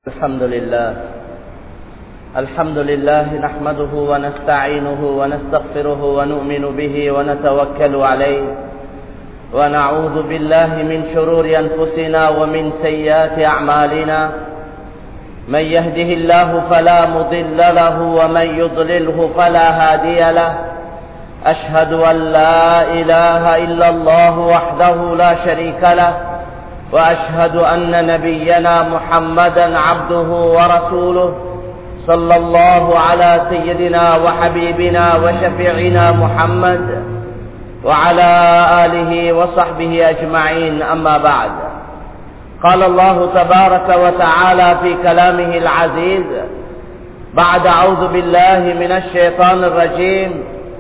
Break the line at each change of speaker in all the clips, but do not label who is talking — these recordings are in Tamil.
الحمد لله الحمد لله نحمده ونستعينه ونستغفره ونؤمن به ونتوكل عليه ونعوذ بالله من شرور أنفسنا ومن سيئات أعمالنا من يهده الله فلا مضل له ومن يضلله فلا هادي له أشهد أن لا إله إلا الله وحده لا شريك له وأشهد أن نبينا محمدا عبده ورسوله صلى الله على سيدنا وحبيبنا وشفيعنا محمد وعلى آله وصحبه أجمعين أما بعد قال الله تبارك وتعالى في كلامه العزيز بعد أعوذ بالله من الشيطان الرجيم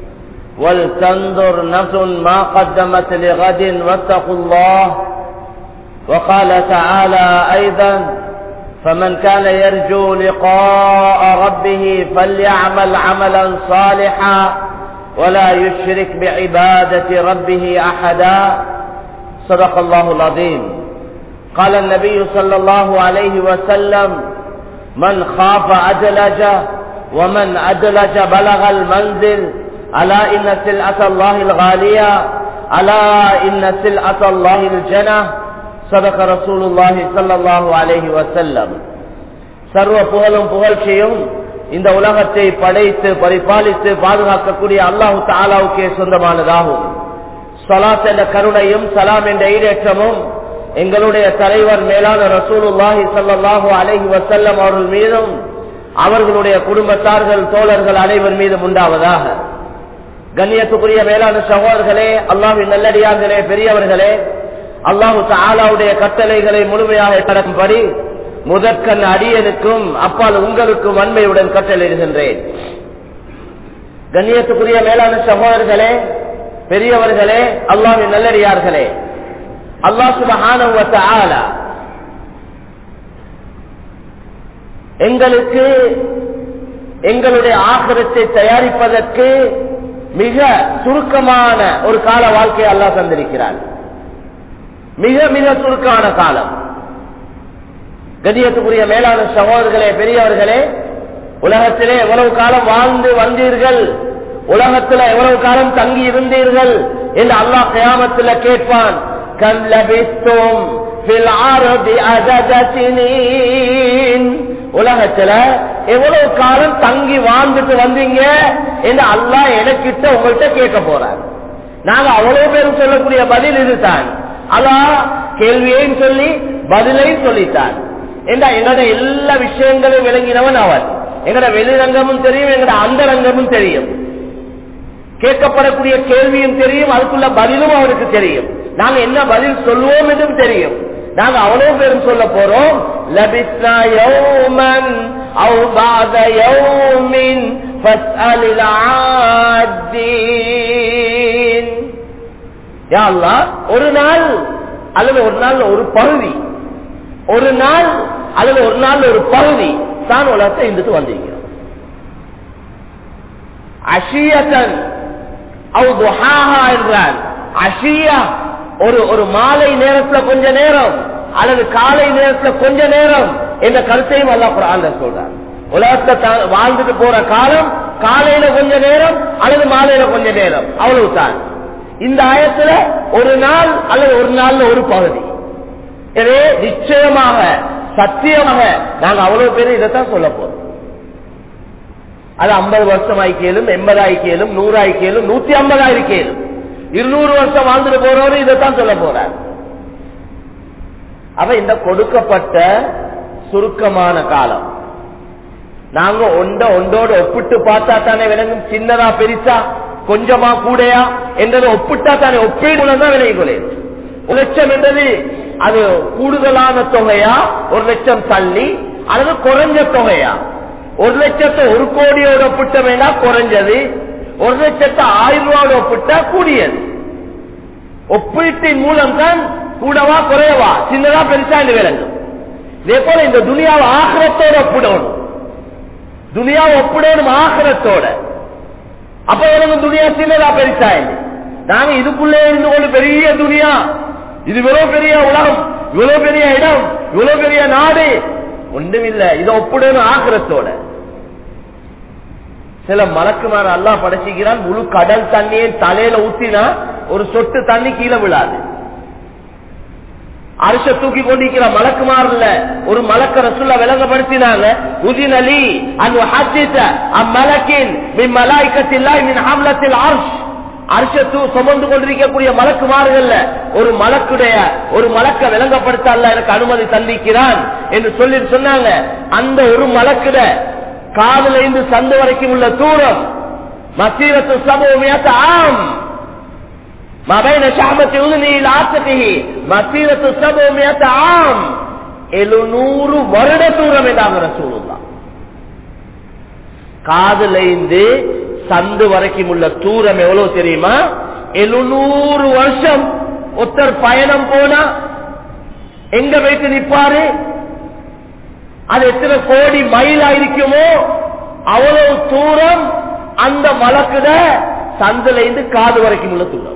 ولتنظر نفس ما قدمت لغد واتقوا الله وقال تعالى أيضا فمن كان يرجو لقاء ربه فليعمل عملا صالحا ولا يشرك بعبادة ربه أحدا صدق الله العظيم قال النبي صلى الله عليه وسلم من خاف أدلج ومن أدلج بلغ المنزل ألا إن سلعة الله الغالية ألا إن سلعة الله الجنة சதக ரசூலுல்லாஹி சல்லாஹூ அலஹி வசல்லம் சர்வ புகழும் புகழ்ச்சியும் இந்த உலகத்தை படைத்து பரிபாலித்து பாதுகாக்கக்கூடிய அல்லாஹு தாலாவுக்கே சொந்தமானதாகும் சலாத் என்ற கருணையும் சலாம் என்ற ஈடேற்றமும் எங்களுடைய தலைவர் மேலான ரசூலுல்லாஹி சல்லாஹூ அலஹி வசல்லம் அவர்கள் மீதும் அவர்களுடைய குடும்பத்தார்கள் தோழர்கள் அனைவர் மீதும் உண்டாவதாக கண்ணியத்துக்குரிய மேலான சகோதரர்களே அல்லாஹின் நல்லடியார்களே பெரியவர்களே அல்லாஹு தாலாவுடைய கட்டளைகளை முழுமையாக கடக்கும்படி முதற்கண் அடியனுக்கும் அப்பால் உங்களுக்கும் வன்மையுடன் கட்டளையிடுகின்றேன் கண்ணியத்துக்குரிய மேலான சகோதரர்களே பெரியவர்களே அல்லாஹின் நல்லடியார்களே அல்லாஹ் சுபஹான எங்களுக்கு எங்களுடைய ஆகரத்தை தயாரிப்பதற்கு மிக சுருக்கமான ஒரு கால வாழ்க்கையை அல்லாஹ் தந்திருக்கிறார் மிக மிக சுருக்கான காலம் கதியத்துக்குரிய மேலான சகோதரர்களே பெரியவர்களே உலகத்திலே எவ்வளவு காலம் வாழ்ந்து வந்தீர்கள் உலகத்தில் எவ்வளவு காலம் தங்கி இருந்தீர்கள் என்று அல்லாஹ் கயாமத்தில் கேட்பான் உலகத்துல எவ்வளவு காலம் தங்கி வாழ்ந்துட்டு வந்தீங்க என்று அல்லாஹ் எனக்கிட்ட உங்கள்கிட்ட கேட்க போறார் நாங்க அவ்வளவு பேரும் சொல்லக்கூடிய பதில் இதுதான் அல்லா கேள்வியையும் சொல்லி பதிலையும் சொல்லித்தான் ஏண்டா எங்களோட எல்லா விஷயங்களையும் விளங்கினவன் அவன் எங்கட வெளிரங்கமும் தெரியும் எங்கட அந்தரங்கமும் தெரியும் கேட்கப்படக்கூடிய கேள்வியும் தெரியும் அதுக்குள்ள பதிலும் அவருக்கு தெரியும் நாங்க என்ன பதில் சொல்லுவோம் என்றும் தெரியும் நாங்க அவ்வளவு பேரும் சொல்ல போறோம் லபிஸ்னா யௌமன் அவு பாத யௌமின் ஃபஸ்அலில் ஆத்தீன் ஒரு நாள் அல்லது ஒரு நாள் ஒரு பகுதி ஒரு நாள் அல்லது ஒரு நாள் ஒரு பகுதி தான் உலகத்தை இருந்துட்டு வந்திருக்கிறோம் அஷியத்தன் என்றால் அஷியா ஒரு ஒரு மாலை நேரத்துல கொஞ்ச நேரம் அல்லது காலை நேரத்துல கொஞ்ச நேரம் என்ற கருத்தையும் அல்லா குரான் சொல்றார் உலகத்தை வாழ்ந்துட்டு போற காலம் காலையில கொஞ்ச நேரம் அல்லது மாலையில கொஞ்ச நேரம் அவ்வளவுதான் இந்த ஆயத்துல ஒரு நாள் அல்லது ஒரு நாள்ல ஒரு பகுதி எனவே நிச்சயமாக சத்தியமாக நாங்க அவ்வளவு பேர் இதைத்தான் சொல்ல போறோம் அது ஐம்பது வருஷம் ஆய்க்கலும் எண்பது ஆய்க்கலும் நூறு ஆய்க்கலும் நூத்தி ஐம்பது ஆயிருக்கலும் இருநூறு வருஷம் வாழ்ந்துட்டு போறவரு இதைத்தான் சொல்ல போறார் அப்ப இந்த கொடுக்கப்பட்ட சுருக்கமான காலம் நாங்க ஒண்ட ஒன்றோட ஒப்பிட்டு பார்த்தா தானே விளங்கும் சின்னதா பெருசா கொஞ்சமா கூடையா என்றதை ஒப்பிட்டா தானே ஒப்பீடு மூலம் தான் விளைவுகளே ஒரு லட்சம் என்றது அது கூடுதலான தொகையா ஒரு லட்சம் தள்ளி அல்லது குறைஞ்ச தொகையா ஒரு லட்சத்தை ஒரு கோடியோட ஒப்பிட்ட வேணா குறைஞ்சது ஒரு லட்சத்தை ஆயிரம் ரூபாயோட ஒப்பிட்டா கூடியது ஒப்பீட்டின் மூலம் தான் கூடவா குறையவா சின்னதா பெருசா என்று விளங்கும் இதே போல இந்த துனியாவை ஆகிரத்தோட ஒப்பிடணும் துனியாவை ஒப்பிடணும் ஆகிரத்தோட அப்ப எனக்கு துணியா சின்னதா பெருசா நாங்க இதுக்குள்ளே இருந்து கொண்டு பெரிய துணியா இது இவ்வளவு பெரிய உலகம் இவ்வளவு பெரிய இடம் இவ்வளவு பெரிய நாடு ஒன்றும் இல்ல இதை ஒப்பிடணும் ஆகிரத்தோட சில மலக்குமார் அல்லா படைச்சிக்கிறான் முழு கடல் தண்ணியை தலையில ஊத்தினா ஒரு சொட்டு தண்ணி கீழே விழாது அரிச தூக்கி கொண்டிருக்கிற மலக்குமார்ல ஒரு மலக்க ரசுல்லா விளங்கப்படுத்தினாங்க உதின் அலி அன் ஹஜ்ஜித அம்மலக்கின் மின் மலாய்க்கத்தில்லாய் மின் ஹம்லத்தில் அர்ஷ் அரிசத்து சுமந்து கொண்டிருக்கக்கூடிய மலக்குமார்கள்ல ஒரு மலக்குடைய ஒரு மலக்க விளங்கப்படுத்த அல்ல எனக்கு அனுமதி தந்திக்கிறான் என்று சொல்லி சொன்னாங்க அந்த ஒரு மலக்குட காதல இருந்து சந்து வரைக்கும் உள்ள தூரம் மசீரத்து சமூகத்தை ஆம் மபைன ஷாமத்தி உதுனியில் ஆசத்திகி மசீரத்து சமூகத்தை ஆம் எழுநூறு வருட தூரம் என்றாங்க ரசூலுல்லா காதுல இருந்து சந்து வரைக்கும் உள்ள தூரம் எவ்வளவு தெரியுமா எழுநூறு வருஷம் ஒருத்தர் பயணம் போனா எங்க வைத்து நிற்பாரு அது எத்தனை கோடி மைல் ஆயிருக்குமோ அவ்வளவு தூரம் அந்த மலக்குட சந்துல இருந்து காது வரைக்கும் உள்ள தூரம்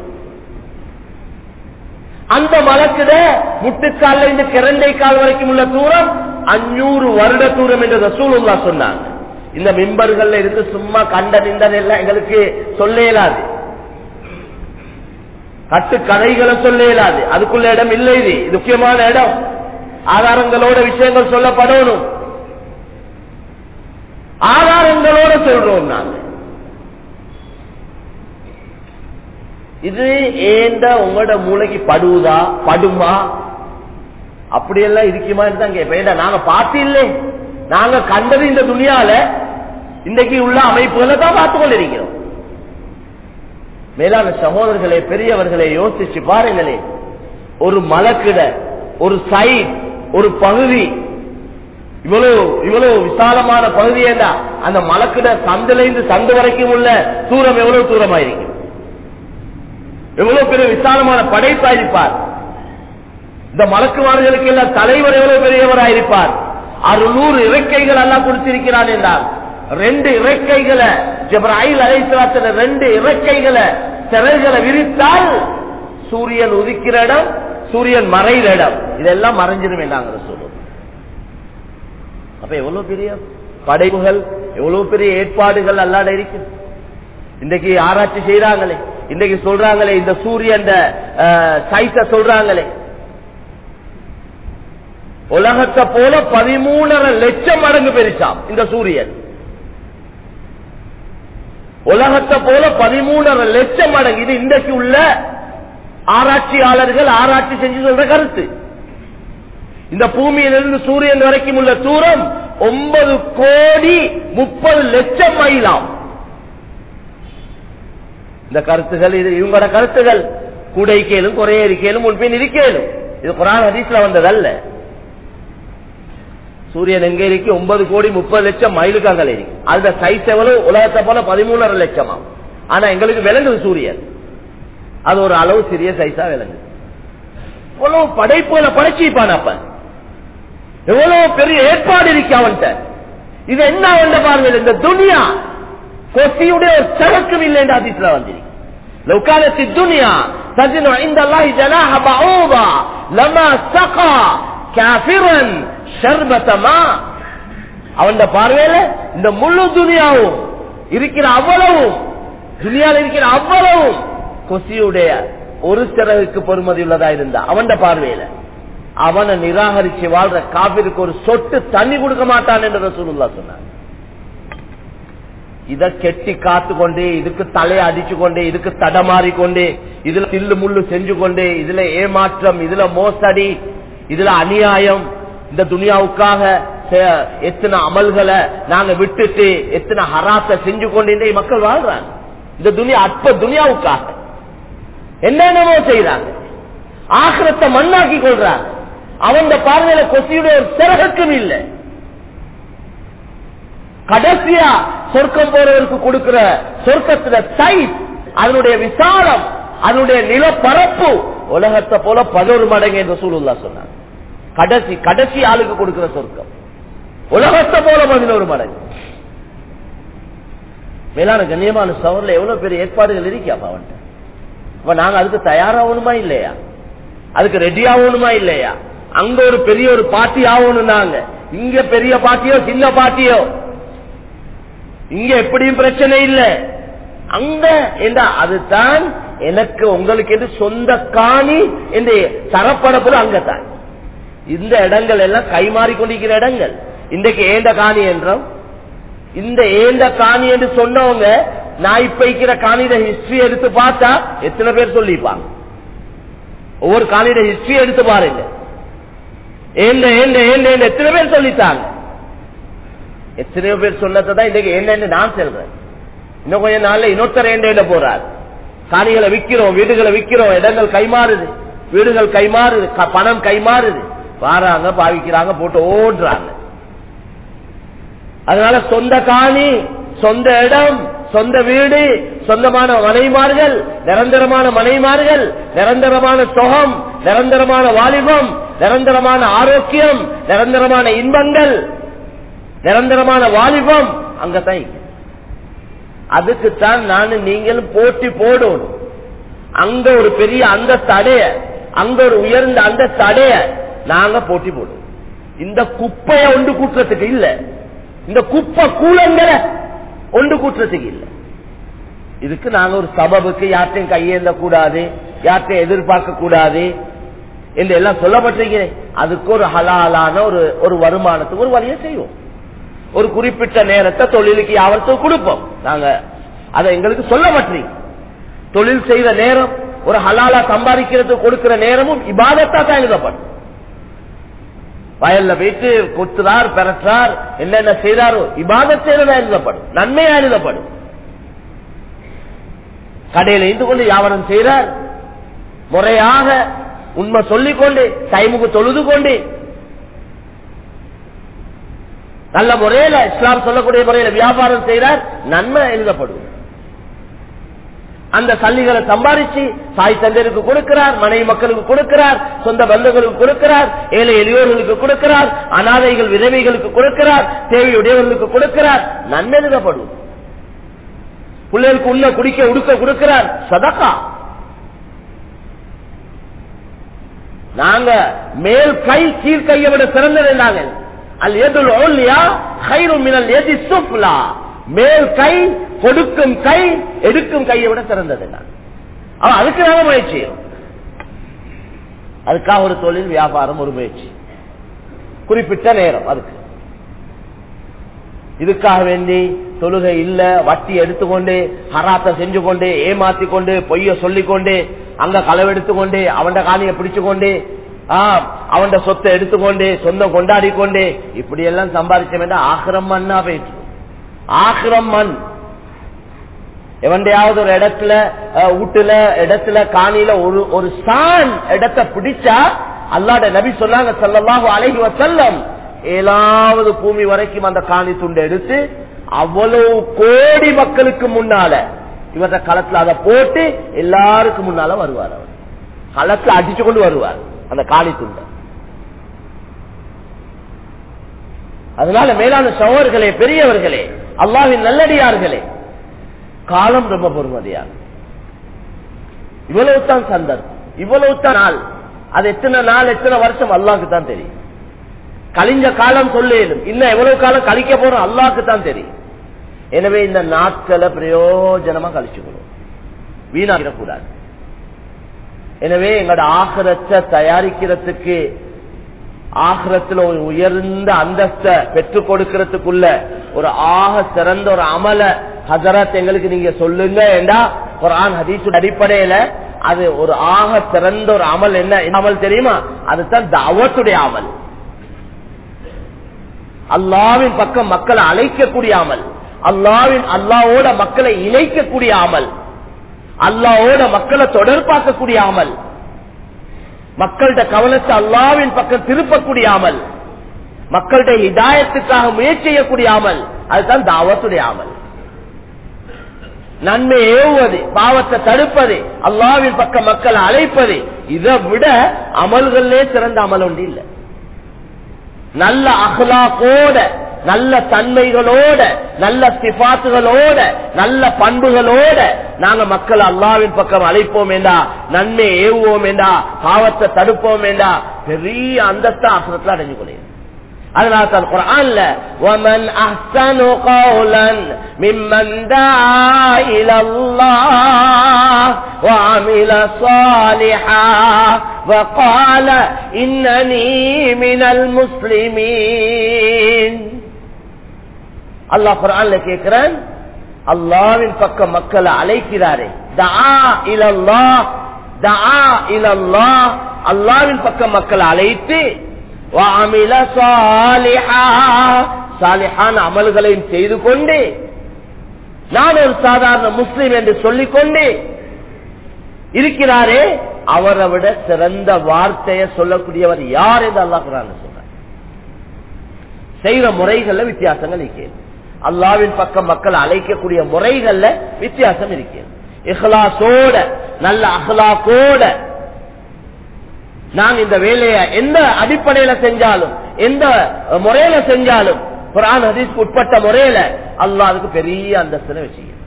அந்த மலக்குட முட்டுக்கால இருந்து கிரண்டை கால் வரைக்கும் உள்ள தூரம் அஞ்சூறு வருட தூரம் என்று ரசூலுல்லா சொன்னாங்க இந்த மிம்பர்கள்ல இருந்து சும்மா கண்ட நின்றன் எல்லாம் எங்களுக்கு சொல்ல இயலாது கட்டு கதைகளை சொல்ல இயலாது அதுக்குள்ள இடம் இல்லை இது இது முக்கியமான இடம் ஆதாரங்களோட விஷயங்கள் சொல்லப்படணும் ஆதாரங்களோட சொல்றோம் நாங்க இது ஏண்ட உங்களோட மூளைக்கு படுவதா படுமா அப்படியெல்லாம் இருக்குமா தான் கேட்பேன் நாங்க பார்த்து இல்லை நாங்க கண்டது இந்த துணியால இன்றைக்கு உள்ள அமைப்புகளை தான் பார்த்து கொண்டிருக்கிறோம் மேலான சகோதரர்களே பெரியவர்களை யோசிச்சு பாருங்களே ஒரு மலக்கிட ஒரு சைட் ஒரு பகுதி இவ்வளவு இவ்வளவு விசாலமான பகுதி ஏண்டா அந்த மலக்கிட சந்தில இருந்து சந்து வரைக்கும் உள்ள தூரம் எவ்வளவு தூரமாயிருக்கும் எவ்வளவு பெரிய விசாலமான படைப்பாயிருப்பார் இந்த மலக்குமார்களுக்கு எல்லாம் தலைவர் எவ்வளவு பெரியவராயிருப்பார் அறுநூறு இறக்கைகள் எல்லாம் கொடுத்திருக்கிறான் என்றார் ரெண்டு இறக்கைகளை ஜப்ராயில் அழைத்து ரெண்டு இறக்கைகளை சிறகுகளை விரித்தால் சூரியன் உதிக்கிற இடம் சூரியன் மறைகிற இடம் இதெல்லாம் மறைஞ்சிடும் என்றாங்க சொல்லுவோம் அப்ப எவ்வளவு பெரிய படைப்புகள் எவ்வளவு பெரிய ஏற்பாடுகள் அல்லாட இருக்கு இன்றைக்கு ஆராய்ச்சி செய்யறாங்களே இன்றைக்கு சொல்றாங்களே இந்த சூரியன் சைஸ சொல்றாங்களே உலகத்தை போல பதிமூணரை லட்சம் மடங்கு பெருசாம் இந்த சூரியன் உலகத்தை போல பதிமூணரை லட்சம் மடங்கு இது இன்றைக்கு உள்ள ஆராய்ச்சியாளர்கள் ஆராய்ச்சி செஞ்சு சொல்ற கருத்து இந்த பூமியிலிருந்து சூரியன் வரைக்கும் உள்ள தூரம் ஒன்பது கோடி முப்பது லட்சம் மைலாம் இந்த கருத்துகள் இது இவங்களோட கருத்துகள் கூடை கேளும் குறைய இருக்கேலும் முன்பின் இருக்கேலும் இது குரான் ஹதீஸ்ல வந்ததல்ல சூரியன் எங்க இருக்கு ஒன்பது கோடி முப்பது லட்சம் மைலுக்கு அங்கே இருக்கு அந்த சைஸ் எவ்வளவு உலகத்தை போல பதிமூணரை லட்சமா ஆனா எங்களுக்கு விளங்குது சூரியன் அது ஒரு அளவு சிறிய சைஸா விளங்குது இவ்வளவு படைப்புகளை படைச்சிப்பான் அப்ப எவ்வளவு பெரிய ஏற்பாடு இருக்கு அவன்கிட்ட இது என்ன அவன் பாருங்க இந்த துனியா கொத்தியுடைய ஒரு சரக்கும் இல்லை என்று அதிசல வந்திருக்கு لو كانت الدنيا تزن عند الله جناح بعوضة لما سقى كافرا شربة ماء அவன் பார்வையில இந்த முழு துனியாவும் இருக்கிற அவ்வளவும் துனியாவில் இருக்கிற அவ்வளவும் கொசியுடைய ஒரு சிறகுக்கு பொறுமதி உள்ளதா இருந்தா அவன் பார்வையில அவனை நிராகரிச்சு வாழ்ற காபிற்கு ஒரு சொட்டு தண்ணி கொடுக்க மாட்டான் என்று ரசூலுல்லா சொன்னார் இத கெட்டி காத்து கொண்டே இதுக்கு தலையை அடிச்சு கொண்டே இதுக்கு தடமாறி கொண்டே இதுல தில்லு முள்ளு செஞ்சு கொண்டே இதுல ஏமாற்றம் இதுல மோசடி இதுல அநியாயம் இந்த துனியாவுக்காக எத்தனை அமல்களை நாங்க விட்டுட்டு எத்தனை ஹராத்த செஞ்சு கொண்டே மக்கள் வாழ்றாங்க இந்த துனியா அற்ப துனியாவுக்காக என்னென்னமோ செய்யறாங்க ஆக்கிரத்தை மண்ணாக்கி கொள்றாங்க அவன் பார்வையில கொசியுடைய ஒரு சிறகுக்கும் இல்லை கடைசியா சொர்க்கம் போறவருக்கு கொடுக்கிற சொர்க்கத்துல சைஸ் அதனுடைய விசாலம் அதனுடைய நிலப்பரப்பு உலகத்தை போல பதினொரு மடங்கு என்று சூழல்லா சொன்னார் கடைசி கடைசி ஆளுக்கு கொடுக்கிற சொர்க்கம் உலகத்தை போல பதினோரு மடங்கு மேலான கண்ணியமான சவர்ல எவ்வளவு பெரிய ஏற்பாடுகள் இருக்கியாப்பா அவன்கிட்ட அப்ப நாங்க அதுக்கு தயாராகணுமா இல்லையா அதுக்கு ரெடி ஆகணுமா இல்லையா அங்க ஒரு பெரிய ஒரு பாட்டி ஆகணும் நாங்க இங்க பெரிய பாட்டியோ சின்ன பாட்டியோ இங்க எப்படியும் பிரச்சனை இல்ல அங்க என்ன அதுதான் எனக்கு உங்களுக்கு என்று சொந்த காணி என்று தரப்படப்போது அங்கத்தான் இந்த இடங்கள் எல்லாம் கைமாறி கொண்டிருக்கிற இடங்கள் இன்றைக்கு ஏந்த காணி என்றோம் இந்த ஏந்த காணி என்று சொன்னவங்க நான் இப்ப இருக்கிற காணியிட ஹிஸ்டரி எடுத்து பார்த்தா எத்தனை பேர் சொல்லிப்பாங்க ஒவ்வொரு காணியிட ஹிஸ்டரி எடுத்து பாருங்க ஏந்த ஏந்த ஏந்த ஏந்த எத்தனை பேர் சொல்லித்தாங்க எத்தனையோ பேர் சொன்னதான் இன்னைக்கு என்னன்னு நான் சொல்றேன் இன்னும் கொஞ்ச நாள்ல இன்னொருத்தர் ஏண்டையில போறார் காணிகளை விக்கிறோம் வீடுகளை விக்கிறோம் இடங்கள் கைமாறுது வீடுகள் கைமாறுது க- பணம் கைமாறுது வாராங்க பாவிக்கிறாங்க போட்டு ஓடுறாங்க அதனால சொந்த காணி சொந்த இடம் சொந்த வீடு சொந்தமான மனைமார்கள் நிரந்தரமான மனைமார்கள் நிரந்தரமான சுகம் நிரந்தரமான வாலிபம் நிரந்தரமான ஆரோக்கியம் நிரந்தரமான இன்பங்கள் நிரந்தரமான வாலிபம் அங்கதான் இருக்கு. அதுக்குத்தான் நானும் நீங்களும் போட்டி போடணும் அங்க ஒரு பெரிய அந்தஸ்து அடைய அங்க ஒரு உயர்ந்த அந்தஸ்து அடைய நாங்க போட்டி போடுவோம் இந்த குப்பைய ஒன்று கூட்டுறதுக்கு இல்ல இந்த குப்பை கூலங்களை ஒன்று கூட்டுறதுக்கு இல்ல இதுக்கு நாங்க ஒரு சபபுக்கு யார்ட்டையும் கையேந்த கூடாது யார்ட்டையும் எதிர்பார்க்க கூடாது என்று எல்லாம் சொல்லப்பட்டிருக்கிறேன் அதுக்கு ஒரு ஹலாலான ஒரு ஒரு வருமானத்துக்கு ஒரு வழியை செய்வோம் ஒரு குறிப்பிட்ட நேரத்தை தொழிலுக்கு யாவரத்துக்கு கொடுப்போம் நாங்க அதை எங்களுக்கு சொல்லப்பட்டிருக்கு தொழில் செய்த நேரம் ஒரு ஹலாலா சம்பாதிக்கிறதுக்கு கொடுக்கிற நேரமும் இபாதத்தா தான் எழுதப்படும் வயல்ல போயிட்டு கொத்துறார் பெறற்றார் என்னென்ன செய்தாரோ இபாதத் செய்யறதா எழுதப்படும் நன்மையா எழுதப்படும் கடையில இருந்து கொண்டு வியாபாரம் செய்றார் முறையாக உண்மை சொல்லிக் கொண்டு டைமுக்கு தொழுது கொண்டு நல்ல முறையில இஸ்லாம் சொல்லக்கூடிய முறையில வியாபாரம் செய்றார் நன்மை எழுதப்படும் அந்த சல்லிகளை சம்பாதிச்சு தாய் தந்தையருக்கு கொடுக்கிறார் மனைவி மக்களுக்கு கொடுக்கிறார் சொந்த பந்தங்களுக்கு கொடுக்கிறார் ஏழை எளியோர்களுக்கு கொடுக்கிறார் அனாதைகள் விதவைகளுக்கு கொடுக்கிறார் தேவையுடையவர்களுக்கு கொடுக்கிறார் நன்மை எழுதப்படும் பிள்ளைகளுக்கு உள்ள குடிக்க உடுக்க கொடுக்கிறார் சதக்கா நாங்க மேல் கை கீழ் கையை விட சிறந்தது நாங்கள் அல் எதுல் ஓல்லியா ஹைரு மினல் எதி சுப்லா மேல் கை கொடுக்கும் கை எடுக்கும் கையை விட சிறந்தது நான் அவன் அதுக்கு நாம முயற்சி செய்யணும். அதுக்காக ஒரு தொழில் வியாபாரம் ஒரு முயற்சி குறிப்பிட்ட நேரம் அதுக்கு இதுக்காக வேண்டி தொழுகை இல்ல வட்டி எடுத்துக்கொண்டு ஹராத்த செஞ்சு கொண்டு ஏமாத்தி கொண்டு பொய்ய சொல்லிக்கொண்டு அங்க களவெடுத்துக்கொண்டு அவன் காணியை பிடிச்சு கொண்டு அவன் சொத்தை எடுத்துக்கொண்டு சொந்தம் கொண்டாடி கொண்டு இப்படி எல்லாம் சம்பாதிச்ச வேண்டாம் ஆக்கிரம் மண்ணா போயிட்டு ஆக்கிரம் மண் எவண்டையாவது ஒரு இடத்துல அஹ், வீட்டுல இடத்துல காணியில ஒரு ஒரு சான் இடத்தை பிடிச்சா அல்லாட நபி சொன்னாங்க ஸல்லல்லாஹு அலைஹி வஸல்லம் ஏழாவது பூமி வரைக்கும் அந்த காணி துண்டை எடுத்து அவ்வளவு கோடி மக்களுக்கு முன்னால இவர களத்துல அதை போட்டு எல்லாருக்கும் முன்னால வருவார் அவர் களத்துல அடிச்சு கொண்டு வருவார் அந்த காணி துண்டை அதனால மேலான சகோதரர்களே பெரியவர்களே அல்லாவின் நல்லடியார்களே காலம் ரொம்ப பொறுமதியாக இவ்வளவு தான் சந்தர்ப்பம் இவ்வளவு தான் நாள் அது எத்தனை நாள் எத்தனை வருஷம் அல்லாஹ்க்கு தான் தெரியும் கழிஞ்ச காலம் சொல்லேடும் இன்னும் எவ்வளவு காலம் கழிக்க போறோம் அல்லாஹ்க்கு தான் தெரியும் எனவே இந்த நாட்களை பிரயோஜனமா கழிச்சுக்கணும் வீணாகிடக்கூடாது எனவே எங்களோட ஆகரத்தை தயாரிக்கிறதுக்கு ஆகரத்துல ஒரு உயர்ந்த அந்தஸ்த பெற்றுக் கொடுக்கிறதுக்குள்ள ஒரு ஆக சிறந்த ஒரு அமல ஹசரத் எங்களுக்கு நீங்க சொல்லுங்க என்றா குரான் ஹதீஸ் அடிப்படையில அது ஒரு ஆக சிறந்த ஒரு அமல் என்ன என்ன அமல் தெரியுமா அதுதான் தாவத்துடைய அமல் அல்லாவின் பக்கம் மக்களை அழைக்கக்கூடிய அமல் அல்லாவின் அல்லாவோட மக்களை இணைக்கக்கூடிய அமல் அல்லாவோட மக்களை தொடர்பாக்கக்கூடிய அமல் மக்கள்கிட்ட கவனத்தை அல்லாவின் பக்கம் திருப்பக்கூடிய அமல் மக்களுடைய இதாயத்துக்காக முயற்சி செய்யக்கூடிய அமல் அதுதான் தாவத்துடைய அமல் நன்மை ஏவுவது பாவத்தை தடுப்பது அல்லாவின் பக்கம் மக்களை அழைப்பது இதை விட அமல்களே சிறந்த அமல் ஒன்று இல்லை நல்ல அகலாக்கோட நல்ல தன்மைகளோட நல்ல சிபாத்துகளோட நல்ல பண்புகளோட நாங்க மக்கள் அல்லாவின் பக்கம் அழைப்போம் என்றா நன்மை ஏவுவோம் என்றா பாவத்தை தடுப்போம் என்றா பெரிய அந்தஸ்து ஆசிரத்தில் அடைஞ்சு கொள்ளையும் அதனால தான் குரான்ல ومن احسن قولا ممن دعا الى الله وعمل صالحا وقال انني من المسلمين அல்லாஹ் குரான்ல கேக்குறான் அல்லாவின் பக்கம் மக்களை அழைக்கிறாரே தஆ இலல்லாஹ் தஆ இலல்லாஹ் அல்லாவின் பக்கம் மக்களை அழைத்து وعمل صالحا சாலிஹான அமல்களையும் செய்து கொண்டு நான் ஒரு சாதாரண முஸ்லிம் என்று சொல்லிக் கொண்டு இருக்கிறாரே அவரை விட சிறந்த வார்த்தையை சொல்லக்கூடியவர் யார் என்று அல்லாஹ் குரான் சொல்றார் செய்கிற முறைகள்ல வித்தியாசங்கள் இருக்கிறது அல்லாவின் பக்கம் மக்கள் அழைக்கக்கூடிய முறைகள்ல வித்தியாசம் இருக்கிறது இஹ்லாசோட நல்ல அஹ்லாக்கோட நாங்க இந்த வேலையை எந்த அடிப்படையில செஞ்சாலும் எந்த முறையில செஞ்சாலும் குரான் ஹதீஸ்க்கு உட்பட்ட முறையில அல்லாஹ் அதுக்கு பெரிய அந்தஸ்து விஷயம்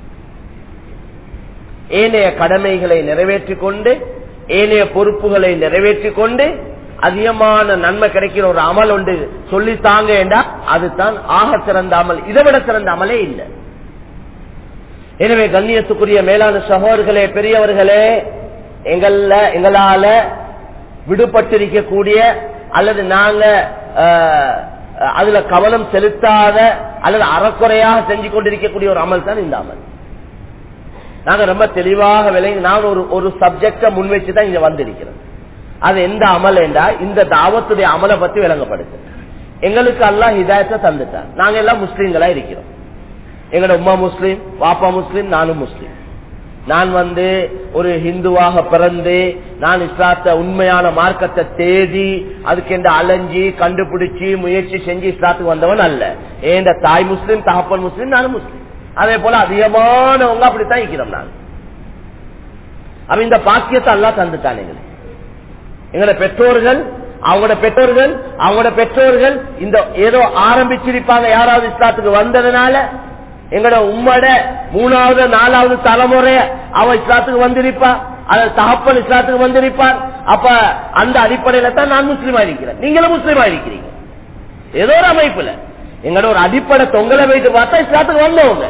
ஏனைய கடமைகளை நிறைவேற்றிக் கொண்டு ஏனைய பொறுப்புகளை நிறைவேற்றிக் கொண்டு அதிகமான நன்மை கிடைக்கிற ஒரு அமல் உண்டு சொல்லித்தாங்க என்றா அதுதான் ஆக சிறந்த அமல் இதை விட சிறந்த அமலே இல்லை எனவே கண்ணியத்துக்குரிய மேலான சகோதர்களே பெரியவர்களே எங்கள எங்களால விடுபட்டிருக்கக்கூடிய அல்லது நாங்க அஹ், அதுல கவனம் செலுத்தாத அல்லது அறக்குறையாக செஞ்சு கொண்டிருக்கக்கூடிய ஒரு அமல் தான் இந்த அமல் நாங்க ரொம்ப தெளிவாக விளங்கி நான் ஒரு ஒரு சப்ஜெக்ட முன்வச்சு தான் இங்க வந்திருக்கிறோம் அது எந்த அமல் என்றா இந்த தாவத்துடைய அமலை பத்தி விளங்கப்படுது எங்களுக்கு எல்லாம் ஹிதாயத்தை தந்துட்டார் நாங்க எல்லாம் முஸ்லீம்களா இருக்கிறோம் எங்களோட உமா முஸ்லீம் பாப்பா முஸ்லீம் நானும் முஸ்லீம் நான் வந்து ஒரு ஹிந்துவாக பிறந்து நான் இஸ்லாத்த உண்மையான மார்க்கத்தை தேடி அதுக்கென்று அலைஞ்சி கண்டுபிடிச்சு முயற்சி செஞ்சு இஸ்லாத்துக்கு வந்தவன் அல்ல ஏண்ட தாய் முஸ்லீம் தகப்பன் முஸ்லீம் நானும் முஸ்லீம் அதே போல அதிகமானவங்க அப்படித்தான் இருக்கிறோம் நான் அவ இந்த பாக்கியத்தை எல்லாம் தந்துட்டான் எங்களுக்கு எங்களோட பெற்றோர்கள் அவங்களோட பெற்றோர்கள் அவங்களோட பெற்றோர்கள் இந்த ஏதோ ஆரம்பிச்சிருப்பாங்க யாராவது இஸ்லாத்துக்கு வந்ததுனால எங்களோட உம்மட மூணாவது நாலாவது தலைமுறை அவ இஸ்லாத்துக்கு வந்திருப்பா அது தகப்பன் இஸ்லாத்துக்கு வந்திருப்பார் அப்ப அந்த அடிப்படையில தான் நான் முஸ்லீமா இருக்கிறேன் நீங்களும் முஸ்லீமா இருக்கிறீங்க ஏதோ ஒரு அமைப்புல எங்களோட ஒரு அடிப்படை தொங்கலை வைத்து பார்த்தா இஸ்லாத்துக்கு வந்தவங்க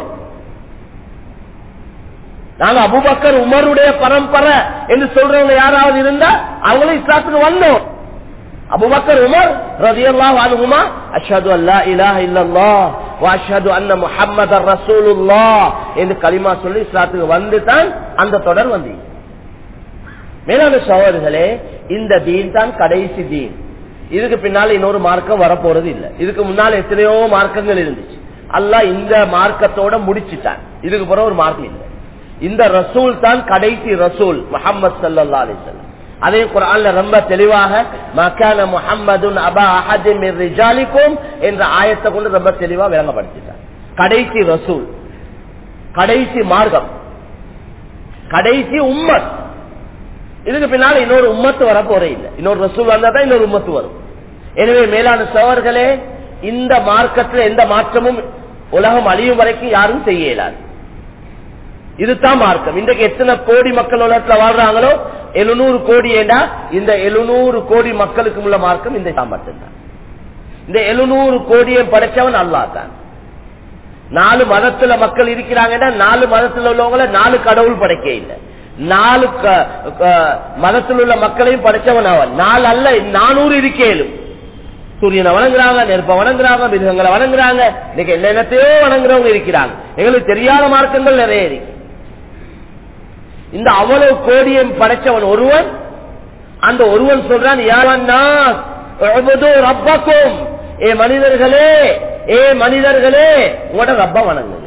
நாங்க அபுபக்கர் உமருடைய பரம்பரை என்று சொல்றவங்க யாராவது இருந்தா அவங்களும் இஸ்லாத்துக்கு வந்தோம் அபுபக்கர் உமர் ரதியல்லாஹு அன்ஹுமா அஷ்ஹது அல்லா இலாஹ இல்லல்லாஹ் வ அஷ்ஹது அன்ன முஹம்மதர் ரசூலுல்லாஹ் என்று கலிமா சொல்லி இஸ்லாத்துக்கு வந்து தான் அந்த தொடர் வந்தீங்க மேலான சகோதரர்களே இந்த தீன் தான் கடைசி தீன் இதுக்கு பின்னால இன்னொரு மார்க்கம் வரப்போறது இல்ல இதுக்கு முன்னால எத்தனையோ மார்க்கங்கள் இருந்துச்சு அல்லாஹ் இந்த மார்க்கத்தோட முடிச்சுட்டான் இதுக்கு பிறகு ஒரு மார்க்கம் இல்லை இந்த ரசூல் தான் கடைசி ரசூல் முஹம்மது சல்லா அலிசல்லம் அதே குரான்ல ரொம்ப தெளிவாக மக்கான முஹம்மதுன் அபா அஹதின் மின் ரிஜாலிக்கும் என்ற ஆயத்தை கொண்டு ரொம்ப தெளிவா விளங்கப்படுத்திட்டார் கடைசி ரசூல் கடைசி மார்க்கம் கடைசி உம்மத் இதுக்கு பின்னால இன்னொரு உம்மத்து வர போறே இல்லை இன்னொரு ரசூல் வந்தா தான் இன்னொரு உம்மத்து வரும் எனவே மேலான சோழர்களே இந்த மார்க்கத்தில் எந்த மாற்றமும் உலகம் அழியும் வரைக்கும் யாரும் செய்ய இயலாது இதுதான் மார்க்கம் இன்றைக்கு எத்தனை கோடி மக்கள் உலகத்துல வாழ்றாங்களோ எழுநூறு கோடி ஏண்டா இந்த எழுநூறு கோடி மக்களுக்கு உள்ள மார்க்கம் இந்த இஸ்லாம் மட்டும்தான் இந்த எழுநூறு கோடியை படைச்சவன் அல்லாஹ் தான் நாலு மதத்துல மக்கள் இருக்கிறாங்கன்னா நாலு மதத்துல உள்ளவங்கள நாலு கடவுள் படைக்க இல்லை நாலு க- க- மதத்தில் உள்ள மக்களையும் படைச்சவன் அவன் நாலு அல்ல நானூறு இருக்கேலும் சூரியனை வணங்குறாங்க நெருப்ப வணங்குறாங்க மிருகங்களை வணங்குறாங்க இன்னைக்கு எல்லா என்னத்தையோ வணங்குறவங்க இருக்கிறாங்க எங்களுக்கு தெரியாத மார்க்கங்கள் நிறைய இருக்கு இந்த அவ்வளவு கோடியம் படைச்சவன் ஒருவன் அந்த ஒருவன் சொல்றான் யாரன்னா ரப்பக்கும் ஏ மனிதர்களே ஏ மனிதர்களே உங்களோட ரப்ப வணங்குங்க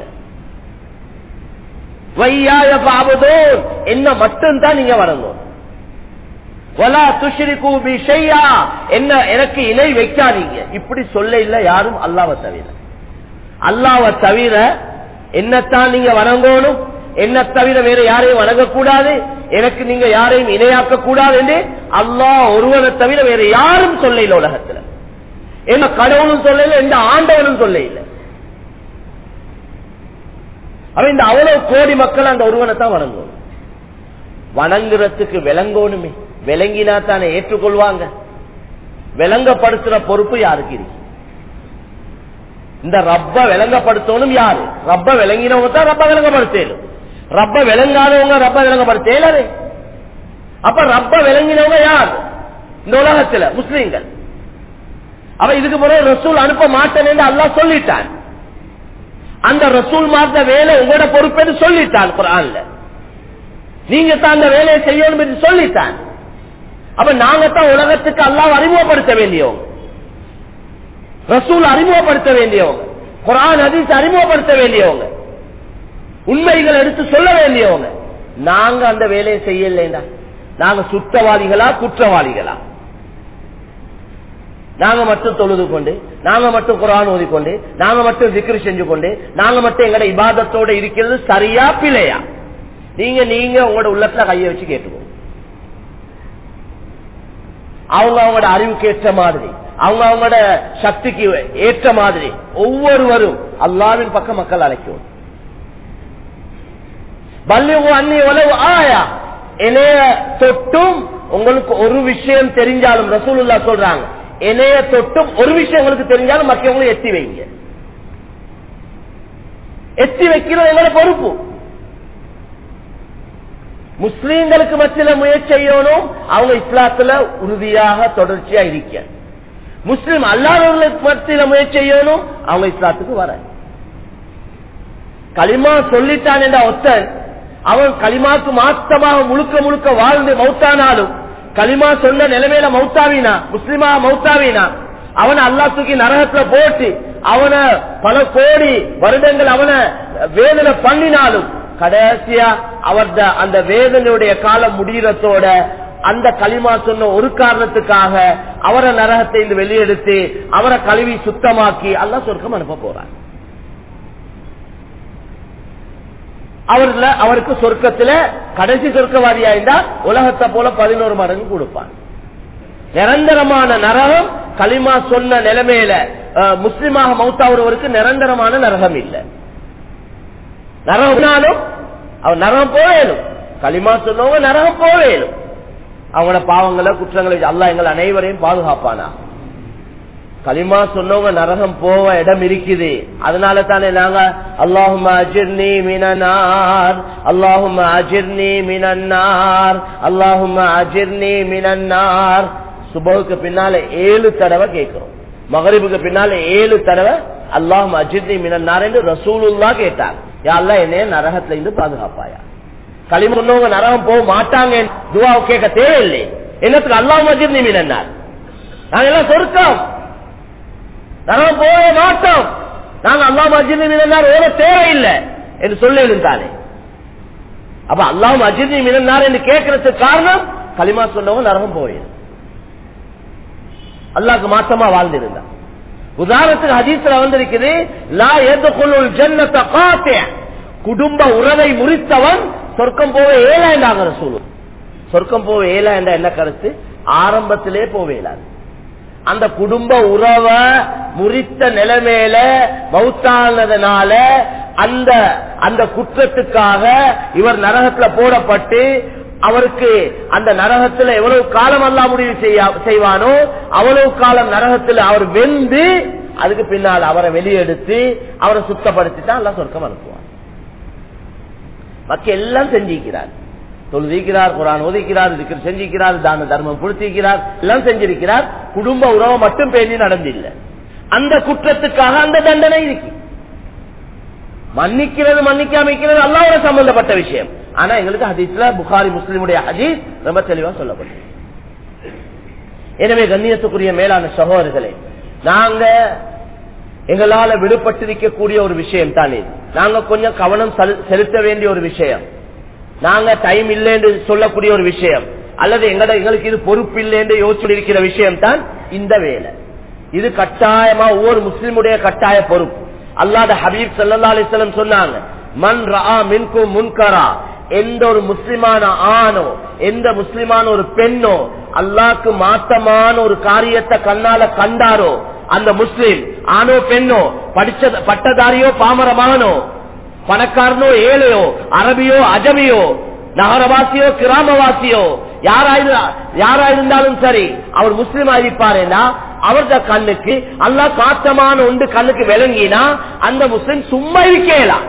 வையாய பாபதோன் என்ன மட்டும்தான் நீங்க வணங்கும் வலா துஷ்ரிகு பி ஷையா என்ன எனக்கு இணை வைக்காதீங்க இப்படி சொல்ல இல்ல யாரும் அல்லாவை தவிர அல்லாவை தவிர என்னத்தான் நீங்க வணங்கணும் என்ன தவிர வேற யாரையும் வணங்கக்கூடாது எனக்கு நீங்க யாரையும் இணையாக்க கூடாது என்று அல்லாஹ் ஒருவனை தவிர வேற யாரும் சொல்ல இல்ல உலகத்துல என்ன கடவுளும் சொல்லல எந்த ஆண்டவனும் சொல்ல இல்லை அவன் இந்த அவ்வளவு கோடி மக்கள் அந்த ஒருவனை தான் வணங்கணும் வணங்குறதுக்கு விளங்கணுமே விளங்கினா தானே ஏற்றுக்கொள்வாங்க விளங்கப்படுத்துற பொறுப்பு யாருக்கு இருக்கு இந்த ரப்ப விளங்கப்படுத்தணும் யாரு ரப்ப விளங்கினவங்க தான் ரப்ப விளங்கப்படுத்தலும் ரப்ப விளங்காதவங்க ரப்ப விளங்கப்படுத்தலே அப்ப ரப்ப விளங்கினவங்க யார் இந்த உலகத்துல முஸ்லீம்கள் அவ இதுக்கு பிறகு ரசூல் அனுப்ப மாட்டேன் என்று அல்லாஹ் சொல்லிட்டான் அந்த ரசூல் மாத்த வேலை உங்களோட பொறுப்பு சொல்லிட்டான் குரான்ல நீங்க தான் அந்த வேலையை செய்யணும் என்று சொல்லிட்டான் அப்ப நாங்க தான் உலகத்துக்கு அல்லாஹ் அறிமுகப்படுத்த வேண்டியவங்க ரசூல் அறிமுகப்படுத்த வேண்டியவங்க குரான் ஹதீஸ் அறிமுகப்படுத்த வேண்டியவங்க உண்மைகள் எடுத்து சொல்ல வேண்டியவங்க நாங்க அந்த வேலையை செய்யலைண்டா நாங்க சுத்தவாதிகளா குற்றவாளிகளா நாங்க மட்டும் தொழுது கொண்டு நாங்க மட்டும் குரான் ஓதிக்கொண்டு நாங்க மட்டும் திக்ரு செஞ்சு கொண்டு நாங்க மட்டும் எங்கட இபாதத்தோட இருக்கிறது சரியா பிழையா நீங்க நீங்க உங்களோட உள்ளத்துல கைய வச்சு கேட்டுக்கோங்க அவங்க அவங்களோட அறிவுக்கு ஏற்ற மாதிரி அவங்க அவங்களோட சக்திக்கு ஏற்ற மாதிரி ஒவ்வொருவரும் அல்லாவின் பக்கம் மக்கள் அழைக்கும் பல்லிவு அன்னி உலவு ஆயா இணைய தொட்டும் உங்களுக்கு ஒரு விஷயம் தெரிஞ்சாலும் ரசூலுல்லா சொல்றாங்க இணைய தொட்டும் ஒரு விஷயம் உங்களுக்கு தெரிஞ்சாலும் மற்றவங்களும் எத்தி வைங்க எத்தி வைக்கிறது எங்களோட பொறுப்பு முஸ்லீம்களுக்கு மத்தியில முயற்சி செய்யணும் அவங்க இஸ்லாத்துல உறுதியாக தொடர்ச்சியா இருக்க முஸ்லீம் அல்லாதவர்களுக்கு மத்தியில முயற்சி செய்யணும் அவங்க இஸ்லாத்துக்கு வர களிமா சொல்லிட்டான் என்ற ஒத்தன் அவன் களிமாக்கு மாத்தமாக முழுக்க முழுக்க வாழ்ந்து மௌத்தானாலும் களிமா சொன்ன நிலைமையில மௌத்தாவினா முஸ்லிமா மௌத்தாவினா அவனை அல்லா தூக்கி நரகத்துல போட்டு அவனை பல கோடி வருடங்கள் அவனை வேதனை பண்ணினாலும் கடைசியா அவர் அந்த வேதனையுடைய காலம் முடிகிறதோட அந்த களிமா சொன்ன ஒரு காரணத்துக்காக அவரை நரகத்தை இருந்து வெளியெடுத்து அவரை கழுவி சுத்தமாக்கி அல்லா சொர்க்கம் அனுப்ப போறார் அவர்ல அவருக்கு சொர்க்கத்துல கடைசி சொர்க்கவாதியா இருந்தா உலகத்தை போல பதினோரு மடங்கு கொடுப்பான் நிரந்தரமான நரகம் களிமா சொன்ன நிலைமையில முஸ்லிமாக மௌத்தாவுறவருக்கு நிரந்தரமான நரகம் இல்லை நரகம்னாலும் அவன் நரகம் போவேலும் களிமா சொன்னவங்க நரகம் போவேலும் அவங்களோட பாவங்களை குற்றங்களை அல்லா எங்கள் அனைவரையும் பாதுகாப்பானா களிமா சொன்னவங்க நரகம் போவ இடம் இருக்குது அதனால தானே நாங்க அல்லாஹும் அஜிர்னி மினனார் அல்லாஹும் அஜிர்னி மினன்னார் அல்லாஹும் அஜிர்னி மினன்னார் சுபகுக்கு பின்னால ஏழு தடவை கேட்கிறோம் மகரிபுக்கு பின்னால ஏழு தடவை அல்லாஹும் அஜிர்னி மினன்னார் என்று ரசூலுல்லா கேட்டார் யாரெல்லாம் என்னைய நரகத்துல இருந்து பாதுகாப்பாயா களிமா சொன்னவங்க நரகம் போக மாட்டாங்க துவாவை கேட்க தேவையில்லை என்னத்துக்கு அல்லாஹும் அஜிர்னி மினன்னார் நாங்க எல்லாம் சொருக்கம் நரகம் போக மாட்டோம் நாங்க அல்லாஹ் அஜினி மினன்னார் ஓட தேவையில்லை என்று சொல்லி இருந்தானே அப்ப அல்லாஹ் அஜினி மினன்னார் என்று கேட்கறதுக்கு காரணம் களிமா சொன்னவங்க நரகம் போயிடும் அல்லாஹ்க்கு மாற்றமா வாழ்ந்திருந்தான் உதாரணத்துக்கு ஹதீஸ்ல வந்திருக்குது லா எதுக்குள்ளுள் ஜன்னத்தை காத்தே குடும்ப உறவை முறித்தவன் சொர்க்கம் போக ஏழாண்டாங்க சொல்லு சொர்க்கம் போக ஏழாண்டா என்ன கருத்து ஆரம்பத்திலே போவேலாது அந்த குடும்ப உறவை முறித்த நிலைமையில மௌத்தானதுனால அந்த அந்த குற்றத்துக்காக இவர் நரகத்துல போடப்பட்டு அவருக்கு அந்த நரகத்துல எவ்வளவு காலம் அல்லா முடிவு செய்வானோ அவ்வளவு காலம் நரகத்துல அவர் வெந்து அதுக்கு பின்னால் அவரை வெளியெடுத்து அவரை சுத்தப்படுத்தி தான் எல்லாம் சொர்க்கம் அனுப்புவார் மக்கள் எல்லாம் செஞ்சிருக்கிறார் தொழுதிக்கிறார் குரான் ஒதுக்கிறார் இதுக்கு செஞ்சிருக்கிறார் தான தர்மம் கொடுத்திருக்கிறார் எல்லாம் செஞ்சிருக்கிறார் குடும்ப உறவை மட்டும் பேணி நடந்தில்லை அந்த குற்றத்துக்காக அந்த தண்டனை இருக்கு மன்னிக்கிறது மன்னிக்காமிக்கிறது அல்லாவோட சம்பந்தப்பட்ட விஷயம் ஆனா எங்களுக்கு ஹதீஸ்ல புகாரி முஸ்லிமுடைய ஹதீஸ் ரொம்ப தெளிவா சொல்லப்பட்டது எனவே கண்ணியத்துக்குரிய மேலான சகோதரர்களே நாங்க எங்களால விடுபட்டிருக்கக்கூடிய ஒரு விஷயம் தான் இது நாங்க கொஞ்சம் கவனம் செலுத்த வேண்டிய ஒரு விஷயம் நாங்க டைம் இல்லை என்று சொல்லக்கூடிய ஒரு விஷயம் அல்லது எங்கட எங்களுக்கு இது பொறுப்பு இல்லை என்று யோசிச்சு இருக்கிற விஷயம் தான் இந்த வேலை இது கட்டாயமா ஒவ்வொரு முஸ்லிமுடைய கட்டாய பொறுப்பு அல்லாத ஹபீப் சல்லா அலிஸ்லம் சொன்னாங்க மண் ரா மின்கும் முன்கரா எந்த ஒரு முஸ்லிமான ஆணோ எந்த முஸ்லிமான ஒரு பெண்ணோ அல்லாக்கு மாத்தமான ஒரு காரியத்தை கண்ணால கண்டாரோ அந்த முஸ்லிம் ஆணோ பெண்ணோ படிச்ச பட்டதாரியோ பாமரமானோ பணக்காரனோ ஏழையோ அரபியோ அஜமியோ நகரவாசியோ கிராமவாசியோ யாராயிரு யாராயிருந்தாலும் சரி அவர் முஸ்லிம் ஆயிருப்பாருன்னா அவரது கண்ணுக்கு அல்லா காத்தமான உண்டு கண்ணுக்கு விளங்கினா அந்த முஸ்லிம் சும்மா இருக்கலாம்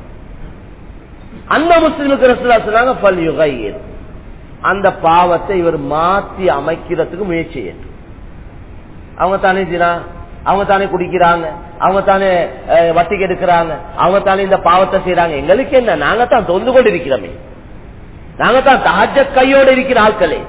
அந்த முஸ்லிமுக்கு ரசூலா சொன்னாங்க "ஃபல் யுகையிர்." அந்த பாவத்தை இவர் மாத்தி அமைக்கிறதுக்கு முயற்சி செய்யணும். அவங்க தானே ஜினா அவங்க தானே குடிக்கிறாங்க அவங்க தானே அஹ், வட்டிக்கு எடுக்கிறாங்க அவங்க தானே இந்த பாவத்தை செய்யறாங்க எங்களுக்கு என்ன நாங்க தான் தொந்து கொண்டு இருக்கிறோமே நாங்க தான் தஹஜ கையோடு இருக்கிற ஆட்களே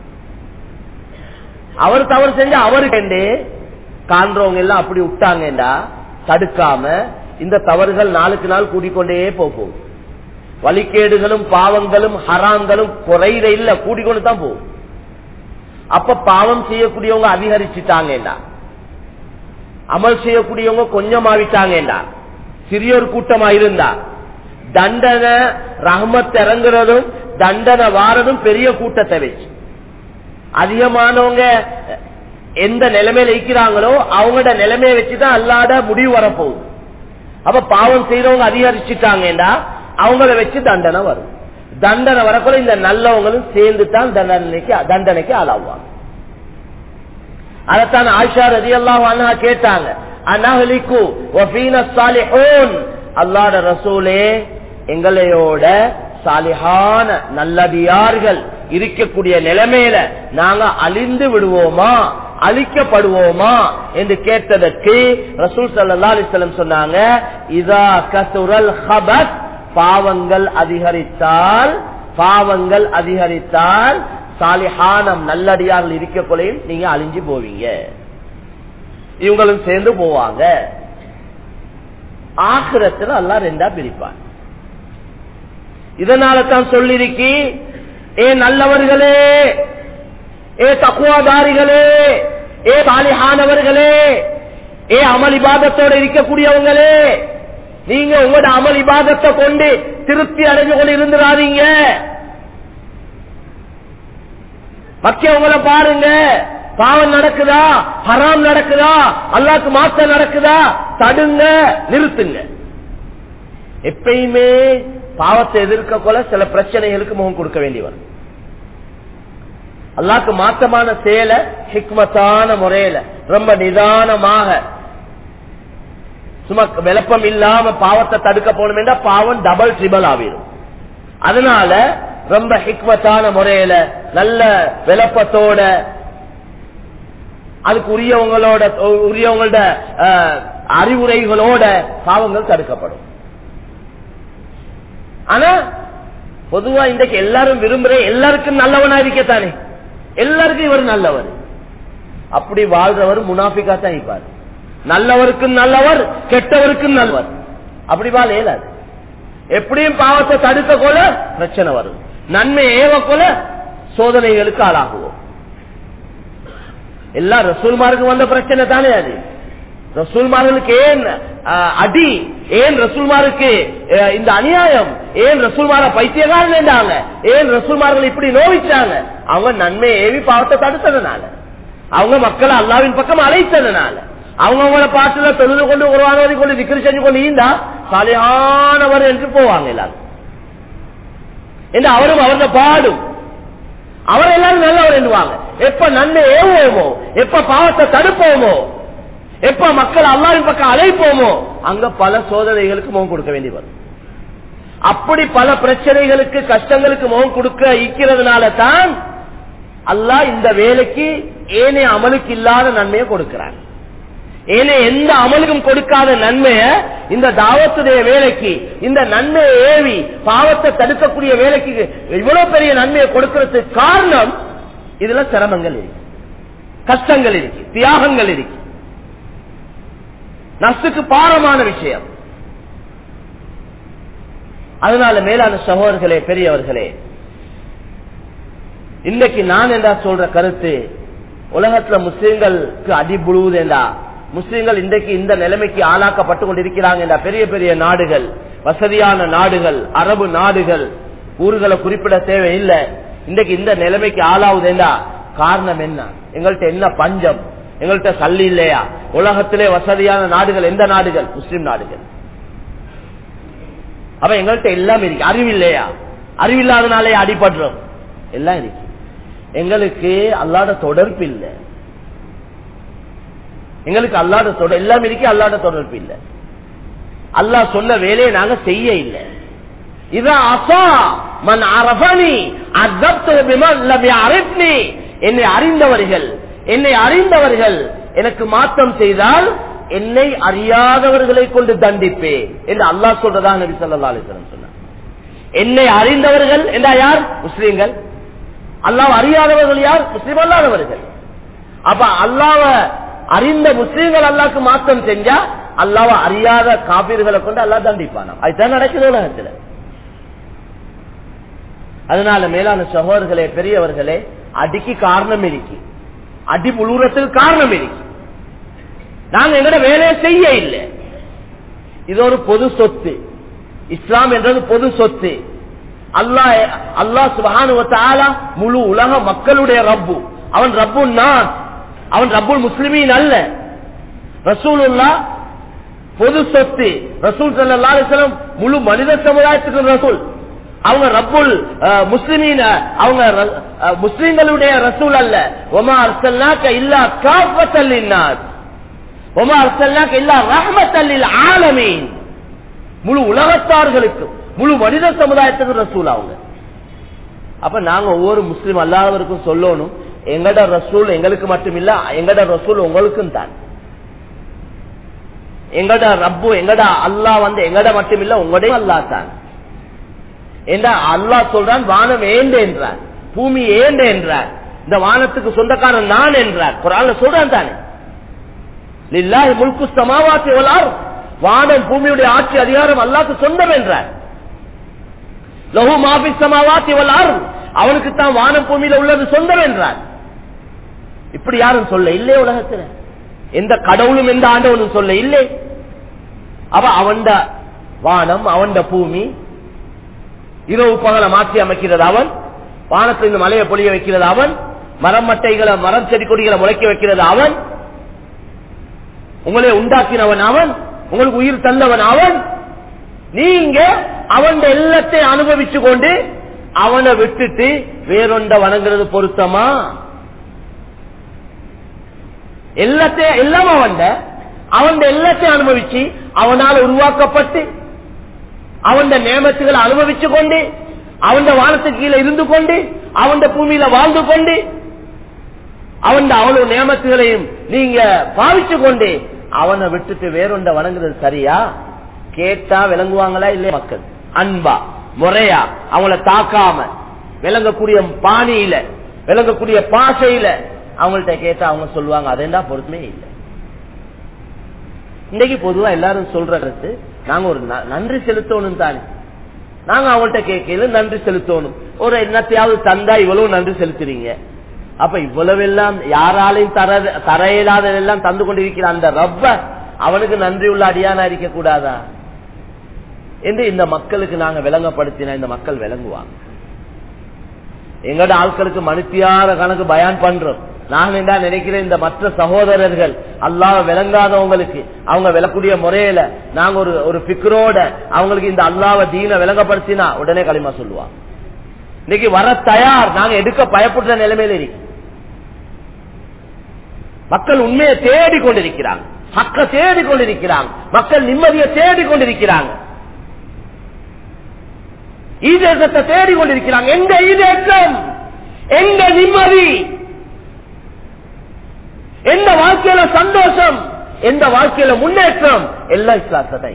அவர் தவறு செஞ்சா அவருக்கு காண்றவங்க எல்லாம் அப்படி விட்டாங்கடா தடுக்காம இந்த தவறுகள் நாளுக்கு நாள் கூடிக்கொண்டே போகும் வழிகேடுகளும் பாவங்களும் ஹராங்களும் குறையிற இல்ல கூடிக்கொண்டு தான் போகும் அப்ப பாவம் செய்யக்கூடியவங்க அதிகரிச்சுட்டாங்கடா அமல் செய்யக்கூடியவங்க கொஞ்சமாவிட்டாங்கடா சிறிய ஒரு கூட்டமா இருந்தா தண்டனை ரஹமத் இறங்குறதும் தண்டனை வாரதும் பெரிய கூட்டத்தை வச்சு அதிகமானவங்க எந்த நிலைமையில இருக்கிறாங்களோ அவங்களோட நிலைமையை வச்சுதான் அல்லாத முடிவு வரப்போகுது அப்ப பாவம் செய்யறவங்க அதிகரிச்சுட்டாங்கடா அவங்கள வச்சு தண்டனை வரும் தண்டனை வரக்குள்ள இந்த நல்லவங்களும் சேர்ந்து தான் தண்டனைக்கு தண்டனைக்கு ஆளாவாங்க அதைத்தான் ஆயிஷா ரதி அல்லாஹ் கேட்டாங்க அனஹலிக்கு வஃபீன சாலிஹூன் அல்லாஹ்ட ரசூலே எங்களையோட சாலிஹான நல்லடியார்கள் இருக்கக்கூடிய நிலைமையில நாங்க அழிந்து விடுவோமா அழிக்கப்படுவோமா என்று கேட்டதற்கு ரசூல் சல்லா அலிஸ்லம் சொன்னாங்க இதா கசுரல் ஹபத் பாவங்கள் அதிகரித்தால் பாவங்கள் அதிகரித்தால் சாலிஹானம் நல்லடியார்கள் இருக்கக்குள்ளையும் நீங்க அழிஞ்சு போவீங்க இவங்களும் சேர்ந்து போவாங்க ஆகிரத்துல எல்லாம் ரெண்டா பிரிப்பான் இதனால தான் சொல்லிருக்கி ஏ நல்லவர்களே ஏ தக்குவாதாரிகளே ஏ சாலிஹானவர்களே ஏ அமல் இபாதத்தோட இருக்கக்கூடியவங்களே நீங்க உங்களோட அமல் இபாதத்தை கொண்டு திருப்தி அடைஞ்சு கொண்டு இருந்துடாதீங்க மக்கியவங்களை பாருங்க பாவம் நடக்குதா ஹராம் நடக்குதா அல்லாக்கு மாத்த நடக்குதா தடுங்க நிறுத்துங்க எப்பயுமே பாவத்தை எதிர்க்க கொள்ள சில பிரச்சனைகளுக்கு முகம் கொடுக்க வேண்டி வரும் அல்லாக்கு மாத்தமான செயலை ஹிக்மத்தான முறையில ரொம்ப நிதானமாக சும்மா விளப்பம் இல்லாம பாவத்தை தடுக்க போனோம் பாவம் டபுள் ட்ரிபிள் ஆகிடும் அதனால ரொம்ப ஹிக்மத்தான முறையில நல்ல விளப்பத்தோட அதுக்கு உரியவங்களோட உரியவங்களோட அஹ், அறிவுரைகளோட பாவங்கள் தடுக்கப்படும் ஆனா பொதுவா இன்றைக்கு எல்லாரும் விரும்புற எல்லாருக்கும் நல்லவனா இருக்கத்தானே எல்லாருக்கும் இவர் நல்லவர் அப்படி வாழ்றவர் முனாஃபிகா தான் இருப்பார் நல்லவருக்கும் நல்லவர் கெட்டவருக்கும் நல்லவர் அப்படி வாழ இயலாது எப்படியும் பாவத்தை தடுக்க கொள்ள பிரச்சனை வரும் நன்மை ஏவ கொள்ள சோதனைகளுக்கு ஆளாகுவோம் எல்லா ரசூல்மாருக்கு வந்த பிரச்சனை தானே அது ரசூல்மார்களுக்கு ஏன் அஹ், அடி ஏன் ரசூல்மாருக்கு அஹ், இந்த அநியாயம் ஏன் ரசூல்மார பைத்தியகாரன் என்றாங்க ஏன் ரசூல்மார்கள் இப்படி நோவிச்சாங்க அவங்க நன்மை ஏவி பாவத்தை தடுத்ததுனால அவங்க மக்களை அல்லாவின் பக்கம் அழைத்ததுனால அவங்க அவங்கள பாட்டுல தொழுது கொண்டு உருவானவரை கொண்டு விக்கிரி செஞ்சு கொண்டு ஈந்தா சாலையானவர் என்று போவாங்க எல்லாரும் என்று அவரும் அவரது பாடும் அவர் எல்லாரும் நல்லவர் என்னுவாங்க எப்ப நன்மை ஏவுவோமோ எப்ப பாவத்தை தடுப்போமோ எப்ப மக்கள் அல்லாவின் பக்கம் அழைப்போமோ அங்க பல சோதனைகளுக்கு முகம் கொடுக்க வேண்டி வரும் அப்படி பல பிரச்சனைகளுக்கு கஷ்டங்களுக்கு முகம் கொடுக்க இருக்கிறதுனால தான் அல்லாஹ் இந்த வேலைக்கு ஏனைய அமலுக்கு இல்லாத நன்மையை கொடுக்கிறான் ஏனைய எந்த அமலுக்கும் கொடுக்காத நன்மைய இந்த தாவத்துடைய வேலைக்கு இந்த நன்மையை ஏவி பாவத்தை தடுக்கக்கூடிய வேலைக்கு இவ்வளவு பெரிய நன்மையை கொடுக்கறதுக்கு காரணம் இதுல சிரமங்கள் இருக்கு கஷ்டங்கள் இருக்கு தியாகங்கள் இருக்கு நசுக்கு பாரமான விஷயம் அதனால மேலான சகோதரர்களே பெரியவர்களே இன்னைக்கு நான் என்றா சொல்ற கருத்து உலகத்துல முஸ்லீம்களுக்கு அடிபுழுவுதேண்டா முஸ்லீம்கள் இன்றைக்கு இந்த நிலைமைக்கு ஆளாக்கப்பட்டு கொண்டிருக்கிறாங்க என்ற பெரிய பெரிய நாடுகள் வசதியான நாடுகள் அரபு நாடுகள் ஊர்களை குறிப்பிட தேவையில்லை இன்றைக்கு இந்த நிலைமைக்கு ஆளாவுதேண்டா காரணம் என்ன எங்கள்கிட்ட என்ன பஞ்சம் எங்கள்கிட்ட சல்லி இல்லையா உலகத்திலே வசதியான நாடுகள் எந்த நாடுகள் முஸ்லிம் நாடுகள் அப்ப எங்கள்கிட்ட எல்லாம் இருக்கு அறிவு இல்லையா அறிவில்லாதனாலே அடிபடுறோம் எல்லாம் இருக்கு எங்களுக்கு அல்லாத தொடர்பு இல்லை எங்களுக்கு அல்லாத தொடர் எல்லாம் இருக்கு அல்லாத தொடர்பு இல்லை அல்லாஹ் சொன்ன வேலையை நாங்க செய்ய இல்லை இதான் அசா மன் அரபனி அரிப்னி என்னை அறிந்தவர்கள் என்னை அறிந்தவர்கள் எனக்கு மாற்றம் செய்தால் என்னை அறியாதவர்களை கொண்டு தண்டிப்பேன் என்று அல்லாஹ் சொல்றதா நபி சொல்லா அலிஸ்லம் சொன்னார் என்னை அறிந்தவர்கள் என்றா யார் முஸ்லீம்கள் அல்லாஹ் அறியாதவர்கள் யார் முஸ்லீம் அல்லாதவர்கள் அப்ப அல்லாவ அறிந்த முஸ்லீம்கள் அல்லாக்கு மாற்றம் செஞ்சா அல்லாவ அறியாத காப்பீர்களை கொண்டு அல்லா தண்டிப்பானாம் அதுதான் நடக்குது உலகத்துல அதனால மேலான சகோதரர்களே பெரியவர்களே அடிக்கு காரணம் இருக்கு அடி புழுறத்துக்கு காரணம் இருக்கு நாங்க எங்கட வேலையை செய்ய இல்லை இது ஒரு பொது சொத்து இஸ்லாம் என்றது பொது சொத்து அல்லாஹ் அல்லாஹ் சுபானுவத்தாலா முழு உலக மக்களுடைய ரப்பு அவன் ரப்பு நான் அவன் ரப்புல் முஸ்லிமீன் அல்ல ரசூலுல்லா பொது சொத்து ரசூல் சல்லா அலிஸ்லாம் முழு மனித சமுதாயத்துக்கு ரசூல் அவங்க ரப்புல் முஸ்லிமீன அவங்க முஸ்லிம்களுடைய ரசூல் அல்ல ஒமா அர்சல்னாக்க இல்லா காப்பத்தல்லின்னார் ஒமா அர்சல்னாக்க இல்லா ரஹமத்தல்லில் ஆலமீன் முழு உலகத்தார்களுக்கும் முழு மனித சமுதாயத்துக்கும் ரசூல் அவங்க அப்ப நாங்க ஒவ்வொரு முஸ்லீம் அல்லாதவருக்கும் சொல்லணும் எங்கட ரசூல் எங்களுக்கு மட்டும் இல்ல எங்கட ரசூல் உங்களுக்கும் தான் எங்கட ரப்பு எங்கட அல்லா வந்து எங்கட மட்டும் இல்ல உங்களுடைய அல்லா தான் என்றா அல்லா சொல்றான் வானம் ஏண்டு என்றார் பூமி ஏண்டு என்றார் இந்த வானத்துக்கு சொந்தக்காரன் நான் என்றார் குரான்ல சொல்றான் தானே லில்லாஹி முல்கு சமாவாத்தி வலார் வானம் பூமியுடைய ஆட்சி அதிகாரம் அல்லாக்கு சொந்தம் என்றார் லஹு மாபி சமாவாத்தி வலார் அவனுக்கு தான் வானம் பூமியில உள்ளது சொந்தம் என்றார் இப்படி யாரும் சொல்ல இல்லையே உலகத்துல எந்த கடவுளும் எந்த ஆண்டவனும் சொல்ல இல்லை அவ அவன்ட வானம் அவன்ட பூமி இரவு பகலை மாற்றி அமைக்கிறது அவன் வானத்திலிருந்து மலையை பொழிய வைக்கிறது அவன் மரம் மட்டைகளை மரம் செடி கொடிகளை முளைக்க வைக்கிறது அவன் உங்களை உண்டாக்கினவன் அவன் உங்களுக்கு உயிர் தந்தவன் அவன் நீங்க அவன் எல்லாத்தை அனுபவிச்சு கொண்டு அவனை விட்டுட்டு வேறொண்ட வணங்குறது பொருத்தமா எல்லாத்தையும் எல்லாம் அவன் அவன் எல்லாத்தையும் அனுபவிச்சு அவனால் உருவாக்கப்பட்டு அவன் நியமத்துகளை அனுபவிச்சு கொண்டு அவன் வானத்துக்கு கீழே இருந்து கொண்டு அவன் பூமியில வாழ்ந்து கொண்டு அவன் அவ்வளவு நியமத்துகளையும் நீங்க பாவிச்சு கொண்டு அவனை விட்டுட்டு வேறொண்ட வணங்குறது சரியா கேட்டா விளங்குவாங்களா இல்லையா மக்கள் அன்பா முறையா அவங்கள தாக்காம விளங்கக்கூடிய பாணியில விளங்கக்கூடிய பாசையில அவங்கள்ட்ட கேட்டா அவங்க சொல்லுவாங்க அதேண்டா பொறுத்துமே இல்லை இன்னைக்கு பொதுவா எல்லாரும் சொல்ற கருத்து நாங்க ஒரு நன்றி செலுத்தணும் தானே நாங்க அவங்கள்ட்ட கேட்கல நன்றி செலுத்தணும் ஒரு என்னத்தையாவது தந்தா இவ்வளவு நன்றி செலுத்துறீங்க அப்ப இவ்வளவு எல்லாம் யாராலையும் தர தர இயலாததெல்லாம் தந்து கொண்டிருக்கிற அந்த ரப்ப அவனுக்கு நன்றி உள்ள அடியானா இருக்க கூடாதா என்று இந்த மக்களுக்கு நாங்க விளங்கப்படுத்தினா இந்த மக்கள் விளங்குவாங்க எங்கட ஆட்களுக்கு மனுத்தியார கணக்கு பயான் பண்றோம் நாங்க என்ன நினைக்கிறேன் இந்த மற்ற சகோதரர்கள் அல்லாஹ் விளங்காதவங்களுக்கு அவங்க விளக்கூடிய முறையில நாங்க ஒரு ஒரு பிக்கரோட அவங்களுக்கு இந்த அல்லாவ தீன விளங்கப்படுத்தினா உடனே களிமா சொல்லுவாங்க இன்னைக்கு வர தயார் நாங்க எடுக்க பயப்படுற நிலைமையில இருக்கு மக்கள் உண்மையை தேடி கொண்டிருக்கிறாங்க மக்க தேடி கொண்டிருக்கிறாங்க மக்கள் நிம்மதியை தேடி கொண்டிருக்கிறாங்க ஈதேசத்தை தேடி கொண்டிருக்கிறாங்க எங்க ஈதேசம் எங்க நிம்மதி எந்த வாழ்க்கையில சந்தோஷம் எந்த வாழ்க்கையில முன்னேற்றம் எல்லாம் இஸ்லாத்தை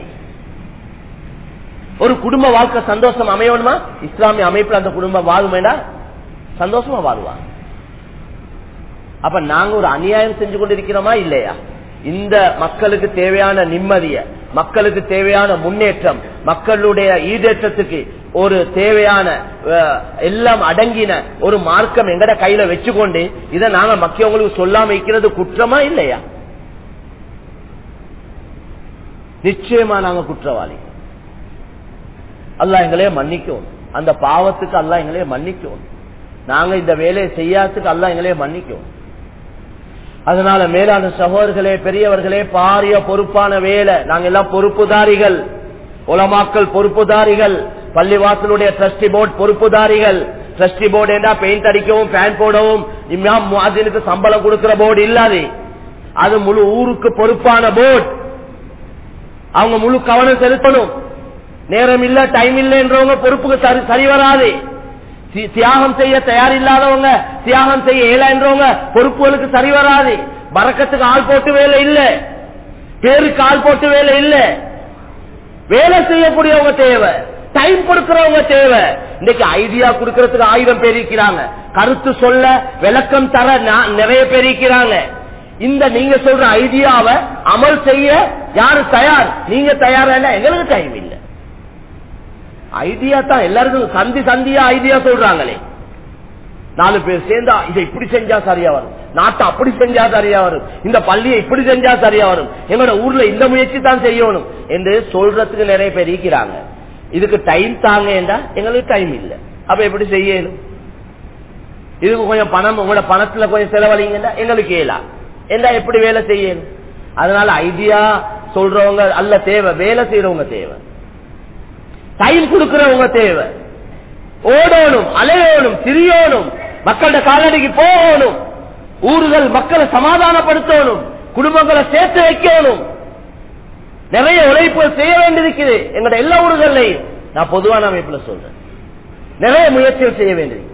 ஒரு குடும்ப வாழ்க்கை சந்தோஷம் அமையணுமா இஸ்லாமிய அமைப்புல அந்த குடும்பம் வாழும் வேண்டாம் சந்தோஷமா வாழ்வாங்க அப்ப நாங்க ஒரு அநியாயம் செஞ்சு கொண்டிருக்கிறோமா இல்லையா இந்த மக்களுக்கு தேவையான நிம்மதிய மக்களுக்கு தேவையான முன்னேற்றம் மக்களுடைய ஈடேற்றத்துக்கு ஒரு தேவையான எல்லாம் அடங்கின ஒரு மார்க்கம் எங்கட கையில வச்சுக்கொண்டு இதை நாங்க மக்கியவங்களுக்கு சொல்லாம வைக்கிறது குற்றமா இல்லையா நிச்சயமா நாங்க குற்றவாளி அல்லா எங்களையே மன்னிக்கும் அந்த பாவத்துக்கு அல்லா எங்களையே மன்னிக்கும் நாங்க இந்த வேலையை செய்யாததுக்கு அல்லா எங்களையே மன்னிக்கும் அதனால மேலான சகோதரர்களே பெரியவர்களே பாரிய பொறுப்பான வேலை நாங்க எல்லாம் பொறுப்புதாரிகள் உலமாக்கல் பொறுப்புதாரிகள் பள்ளிவாசலுடைய ட்ரஸ்டி போர்டு பொறுப்புதாரிகள் ட்ரஸ்டி போர்டு என்ன பெயிண்ட் அடிக்கவும் ஃபேன் போடவும் இம்மாம் முஅத்தினுக்கு சம்பளம் கொடுக்கிற போர்டு இல்லாது அது முழு ஊருக்கு பொறுப்பான போர்டு அவங்க முழு கவனம் செலுத்தணும் நேரம் இல்ல டைம் இல்லைன்றவங்க பொறுப்புக்கு சரி சரி வராது தி- தியாகம் செய்ய தயார் இல்லாதவங்க தியாகம் செய்ய இயலான்றவங்க பொறுப்புகளுக்கு சரி வராது பறக்கத்துக்கு ஆள் போட்டு வேலை இல்ல பேருக்கு ஆள் போட்டு வேலை இல்ல வேலை செய்யக்கூடியவங்க தேவை டைம் கொடுக்கிறவங்க தேவை இன்னைக்கு ஐடியா கொடுக்கறதுக்கு ஆயிரம் பேர் இருக்கிறாங்க கருத்து சொல்ல விளக்கம் தர நா- நிறைய பேர் இருக்கிறாங்க இந்த நீங்க சொல்ற ஐடியாவை அமல் செய்ய யாரு தயார் நீங்க தயாரா இல்ல எங்களுக்கு டைம் இல்ல ஐடியா தான் எல்லாருக்கும் சந்தி சந்தியா ஐடியா சொல்றாங்களே நாலு பேர் சேர்ந்தா இதை இப்படி செஞ்சா சரியா வரும் நாட்டை அப்படி செஞ்சா சரியா வரும் இந்த பள்ளியை இப்படி செஞ்சா சரியா வரும் எங்களோட ஊர்ல இந்த முயற்சி தான் செய்யணும் என்று சொல்றதுக்கு நிறைய பேர் இருக்கிறாங்க இதுக்கு டைம் தாங்க என்றா எங்களுக்கு டைம் இல்ல அப்ப எப்படி செய்யணும் இதுக்கு கொஞ்சம் பணம் உங்களோட பணத்துல கொஞ்சம் செலவழிங்கன்னா எங்களுக்கு ஏலா என்றா எப்படி வேலை செய்யணும் அதனால ஐடியா சொல்றவங்க அல்ல தேவை வேலை செய்யறவங்க தேவை டைம் கொடுக்கிறவங்க தேவை ஓடணும் அலையோணும் திரியணும் மக்களோட காலடிக்கு போகணும் ஊர்கள் மக்களை சமாதானப்படுத்தணும் குடும்பங்களை சேர்த்து வைக்கணும் நிறைய உழைப்புகள் செய்ய வேண்டியிருக்குது எங்களோட எல்லா ஊர்களையும் நான் பொதுவான அமைப்புல சொல்றேன் நிறைய முயற்சிகள் செய்ய வேண்டியது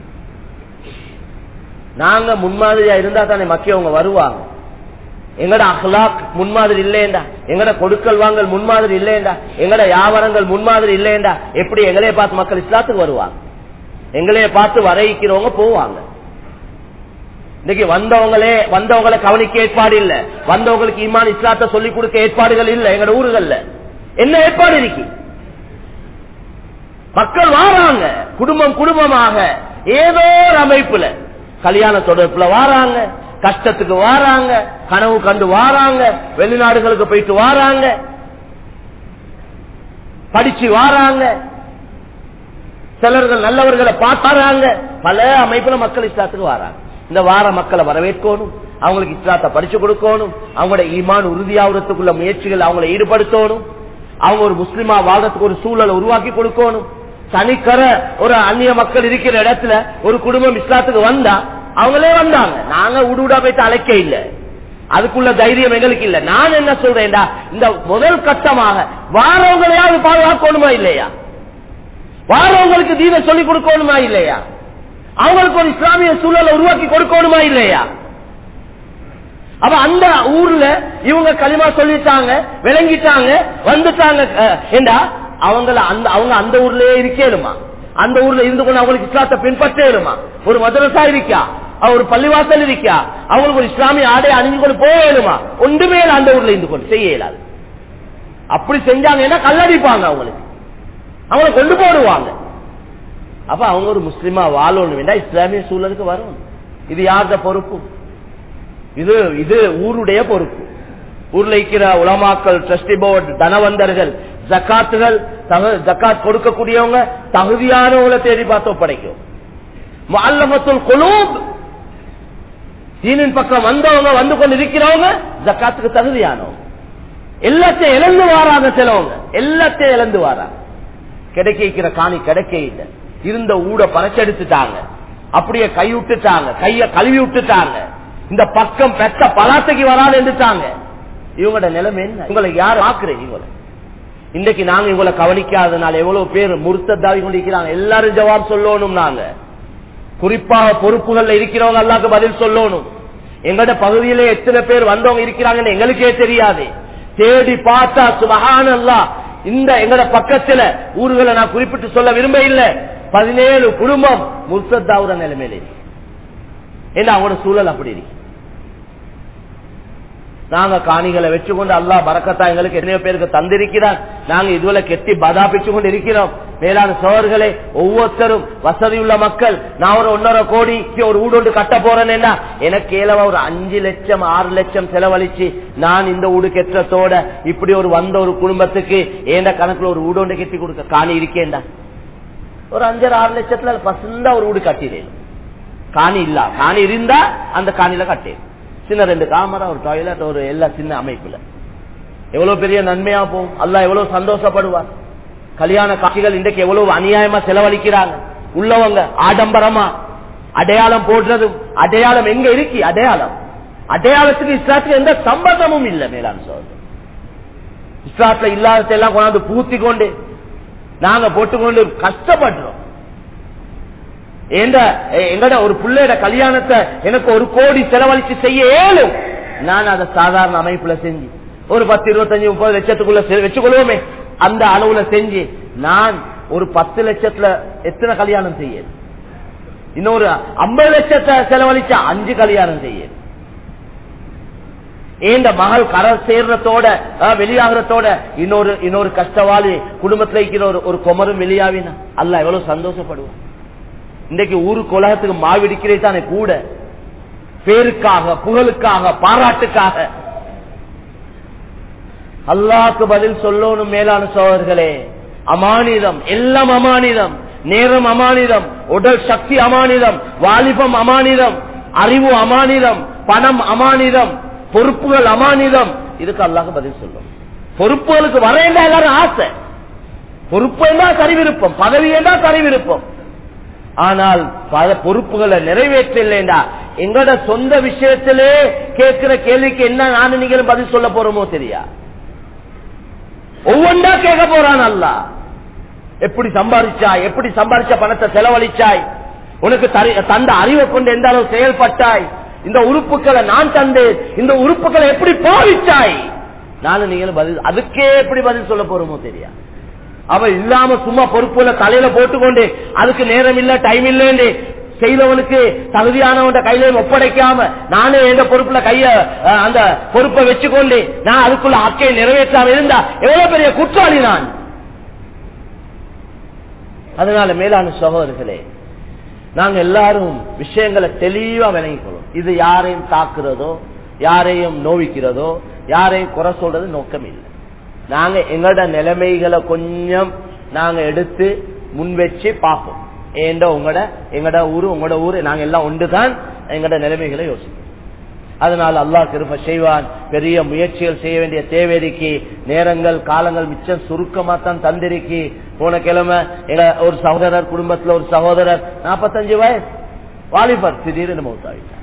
நாங்க முன்மாதிரியா இருந்தா தானே மக்கியவங்க வருவாங்க எங்கட அஹ்லாக் முன்மாதிரி இல்லையண்டா எங்கட கொடுக்கல் வாங்கல் முன்மாதிரி இல்லையண்டா எங்கட வியாபாரங்கள் முன்மாதிரி இல்லையண்டா எப்படி எங்களைய பார்த்து மக்கள் இஸ்லாத்துக்கு வருவாங்க எங்களைய பார்த்து வரைக்கிறவங்க போவாங்க இன்னைக்கு வந்தவங்களே வந்தவங்களை கவனிக்க ஏற்பாடு இல்ல வந்தவங்களுக்கு ஈமான் இஸ்லாத்தை சொல்லிக் கொடுக்க ஏற்பாடுகள் இல்ல எங்கட ஊர்கள்ல என்ன ஏற்பாடு இருக்கு மக்கள் வாராங்க குடும்பம் குடும்பமாக ஏதோ ஒரு அமைப்புல கல்யாண தொடர்புல வாராங்க கஷ்டத்துக்கு வாராங்க கனவு கண்டு வாராங்க வெளிநாடுகளுக்கு போயிட்டு வாராங்க படிச்சு வாராங்க சிலர்கள் நல்லவர்களை பார்த்தாங்க பல அமைப்புல மக்கள் இஸ்லாத்துக்கு வாராங்க இந்த வார மக்களை வரவேற்கணும் அவங்களுக்கு இஸ்லாத்தை படிச்சு கொடுக்கணும் அவங்களோட ஈமான் உறுதியாகிறதுக்குள்ள முயற்சிகள் அவங்களை ஈடுபடுத்தணும் அவங்க ஒரு முஸ்லிமா வாழ்றதுக்கு ஒரு சூழலை உருவாக்கி கொடுக்கணும் தனிக்கர ஒரு அந்நிய மக்கள் இருக்கிற இடத்துல ஒரு குடும்பம் இஸ்லாத்துக்கு வந்தா அவங்களே வந்தாங்க நாங்க உடுடா போயிட்டு அழைக்க இல்ல அதுக்குள்ள தைரியம் எங்களுக்கு இல்ல நான் என்ன சொல்றேன்டா இந்த முதல் கட்டமாக வாரவங்களையாவது பாதுகாக்கணுமா இல்லையா வாரவங்களுக்கு தீன சொல்லிக் கொடுக்கணுமா இல்லையா அவங்களுக்கு ஒரு இஸ்லாமிய சூழலை உருவாக்கி கொடுக்கணுமா இல்லையா அப்ப அந்த ஊர்ல இவங்க களிமா சொல்லிட்டாங்க விளங்கிட்டாங்க வந்துட்டாங்க அஹ், ஏண்டா அவங்கள அந்த அவங்க அந்த ஊர்லயே இருக்கேனுமா அந்த ஊர்ல இருந்து கொண்டு அவங்களுக்கு இஸ்லாத்தை பின்பற்றேனுமா ஒரு மதரசா இருக்கா அவ ஒரு பள்ளிவாசல் இருக்கா அவங்களுக்கு ஒரு இஸ்லாமிய ஆடை அணிஞ்சு கொண்டு போகணுமா ஒன்றுமே இல்ல அந்த ஊர்ல இருந்து கொண்டு செய்ய இயலாது அப்படி செஞ்சாங்கன்னா கல்லடிப்பாங்க அவங்களுக்கு அவங்கள கொண்டு போடுவாங்க அப்ப அவங்க ஒரு முஸ்லிமா வாழணும் வேண்டாம் இஸ்லாமிய சூழலுக்கு வரும் இது யார்த பொறுப்பு இது இது ஊருடைய பொறுப்பு ஊர்ல இருக்கிற உலமாக்கள் ட்ரஸ்டி போர்டு தனவந்தர்கள் ஜக்காத்துகள் தகு- ஜக்காத் கொடுக்கக்கூடியவங்க தகுதியானவங்களை தேடி பார்த்து ஒப்படைக்கும் மல்லமத்துல் குலூப் தீனின் பக்கம் வந்தவங்க வந்து கொண்டு இருக்கிறவங்க ஜக்காத்துக்கு தகுதியானவங்க எல்லாத்தையும் இழந்து வாராங்க சிலவங்க எல்லாத்தையும் இழந்து வாராங்க கிடைக்கிற காணி கிடைக்க இல்லை இருந்த ஊட பறச்செடுத்துட்டாங்க அப்படியே கை விட்டுட்டாங்க கைய கழுவி விட்டுட்டாங்க இந்த பக்கம் பெத்த பலாத்தைக்கு வராது என்றுட்டாங்க இவங்களோட நிலைமை என்ன உங்களை யார் ஆக்குறீங்க இவங்களை இன்னைக்கு நாங்க இவங்களை கவனிக்காதனால எவ்வளவு பேர் முருத்ததாவி கொண்டிருக்கிறாங்க எல்லாரும் ஜவாப் சொல்லணும் நாங்க குறிப்பாக பொறுப்புகள்ல இருக்கிறவங்க அல்லாக்கு பதில் சொல்லணும் எங்கட பகுதியில எத்தனை பேர் வந்தவங்க இருக்கிறாங்கன்னு எங்களுக்கே தெரியாது தேடி பார்த்தா சுபஹான் இந்த எங்கட பக்கத்துல ஊர்களை நான் குறிப்பிட்டு சொல்ல விரும்ப இல்ல பதினேழு குடும்பம் முர்த்தத்தாவுற நிலைமையில இருக்கு ஏன்னா அவங்களோட சூழல் அப்படி இருக்கு நாங்க காணிகளை வச்சுக்கொண்டு அல்லாஹ் பறக்கத்தா எங்களுக்கு எத்தனையோ பேருக்கு தந்திருக்கிறார் நாங்க இதுவரை கெட்டி பதாபிச்சு கொண்டு இருக்கிறோம் மேலான சோழர்களே ஒவ்வொருத்தரும் வசதி உள்ள மக்கள் நான் ஒரு ஒன்னரை கோடிக்கு ஒரு வீடு ஒன்று கட்ட போறேன்னா எனக்கு ஏலவா ஒரு அஞ்சு லட்சம் ஆறு லட்சம் செலவழிச்சு நான் இந்த வீடு கெட்டத்தோட இப்படி ஒரு வந்த ஒரு குடும்பத்துக்கு ஏண்ட கணக்குல ஒரு வீடு ஒன்று கட்டி கொடுக்க காணி இருக்கேன்டா ஒரு அஞ்சரை ஆறு லட்சத்துல பசந்தா ஒரு வீடு கட்டிடணும் காணி இல்ல காணி இருந்தா அந்த காணியில கட்டேன் சின்ன ரெண்டு காமரா ஒரு டாய்லெட் ஒரு எல்லா சின்ன அமைப்புல எவ்வளவு பெரிய நன்மையா போகும் அல்லாஹ் எவ்வளவு சந்தோஷப்படுவார் கல்யாண காட்சிகள் இன்றைக்கு எவ்வளவு அநியாயமா செலவழிக்கிறாங்க உள்ளவங்க ஆடம்பரமா அடையாளம் போடுறதும் அடையாளம் எங்க இருக்கு அடையாளம் அடையாளத்துக்கு இஸ்லாத்துக்கு எந்த சம்பந்தமும் இல்லை மேலாண் சோதனை இஸ்லாத்துல இல்லாததை எல்லாம் கொண்டாந்து பூத்தி கொண்டு நாங்க போட்டுக்கொண்டு கஷ்டப்படுறோம் எங்க எங்கட ஒரு பிள்ளையோட கல்யாணத்தை எனக்கு ஒரு கோடி செலவழிச்சு செய்ய இயலும் நான் அதை சாதாரண அமைப்புல செஞ்சு ஒரு பத்து இருபத்தஞ்சு முப்பது லட்சத்துக்குள்ள செ- வச்சுக்கொள்வோமே அந்த அளவுல செஞ்சு நான் ஒரு பத்து லட்சத்துல எத்தனை கல்யாணம் செய்ய இன்னொரு ஐம்பது லட்சத்தை செலவழிச்சா அஞ்சு கல்யாணம் செய்ய ஏண்ட மகள் கரை சேர்றதோட அஹ், வெளியாகிறதோட இன்னொரு இன்னொரு கஷ்டவாளி குடும்பத்துல இருக்கிற ஒரு ஒரு குமரும் வெளியாவினா அல்ல எவ்வளவு சந்தோஷப்படுவோம் இன்றைக்கு ஊருக்கு உலகத்துக்கு மாவிடிக்கிறே தானே கூட பேருக்காக புகழுக்காக பாராட்டுக்காக அல்லாஹ்க்கு பதில் சொல்லணும் மேலான சோழர்களே அமானிதம் எல்லாம் அமானிதம் நேரம் அமானிதம் உடல் சக்தி அமானிதம் வாலிபம் அமானிதம் அறிவு அமானிதம் பணம் அமானிதம் பொறுப்புகள் அமானிதம் இதுக்கு அல்லாஹ் பதில் சொல்லும் பொறுப்புகளுக்கு வர எல்லாரும் ஆசை பொறுப்பு என்றால் சரி விருப்பம் பதவி என்றால் சரி விருப்பம் ஆனால் பல பொறுப்புகளை நிறைவேற்றலைண்டா எங்கட சொந்த விஷயத்திலே கேட்கிற கேள்விக்கு என்ன நானும் நீங்களும் பதில் சொல்ல போறோமோ தெரியா ஒவ்வொன்றா கேட்க போறான் அல்ல எப்படி சம்பாதிச்சாய் எப்படி சம்பாதிச்ச பணத்தை செலவழிச்சாய் உனக்கு தரி- தந்த அறிவை கொண்டு எந்த அளவு செயல்பட்டாய் இந்த உறுப்புகளை நான் தந்தேன் இந்த உறுப்புகளை எப்படி பாவிச்சாய் நானும் நீங்களும் பதில் அதுக்கே எப்படி பதில் சொல்ல போறோமோ தெரியா அவ இல்லாம சும்மா பொறுப்புல தலையில போட்டுக்கொண்டு அதுக்கு நேரம் இல்ல டைம் இல்லன்னு செய்தவனுக்கு தகுதியானவன் கையில ஒப்படைக்காம நானே எந்த பொறுப்புல கைய அஹ், அந்த பொறுப்பை வச்சுக்கொண்டு நான் அதுக்குள்ள அக்கை நிறைவேற்றாம இருந்தா எவ்வளவு பெரிய குற்றாளி நான் அதனால மேலான சகோதரர்களே நாங்க எல்லாரும் விஷயங்களை தெளிவா விளங்கிக்கொள்ளும் இது யாரையும் தாக்குறதோ யாரையும் நோவிக்கிறதோ யாரையும் குறை சொல்றது நோக்கம் இல்லை நாங்க எங்களோட நிலைமைகளை கொஞ்சம் நாங்க எடுத்து முன் வச்சு பார்ப்போம் ஏண்ட உங்களோட எங்கட ஊரு உங்களோட ஊரு நாங்க எல்லாம் ஒன்றுதான் எங்களோட நிலைமைகளை யோசிப்போம் அதனால் அல்லாஹ் கிருப செய்வான் பெரிய முயற்சிகள் செய்ய வேண்டிய தேவைக்கு நேரங்கள் காலங்கள் மிச்சம் சுருக்கமா தான் தந்திருக்கி போன கிழமை எங்க ஒரு சகோதரர் குடும்பத்துல ஒரு சகோதரர் நாற்பத்தஞ்சு வயசு வாலிபர் திடீர்னு மௌத்தாவிட்டார்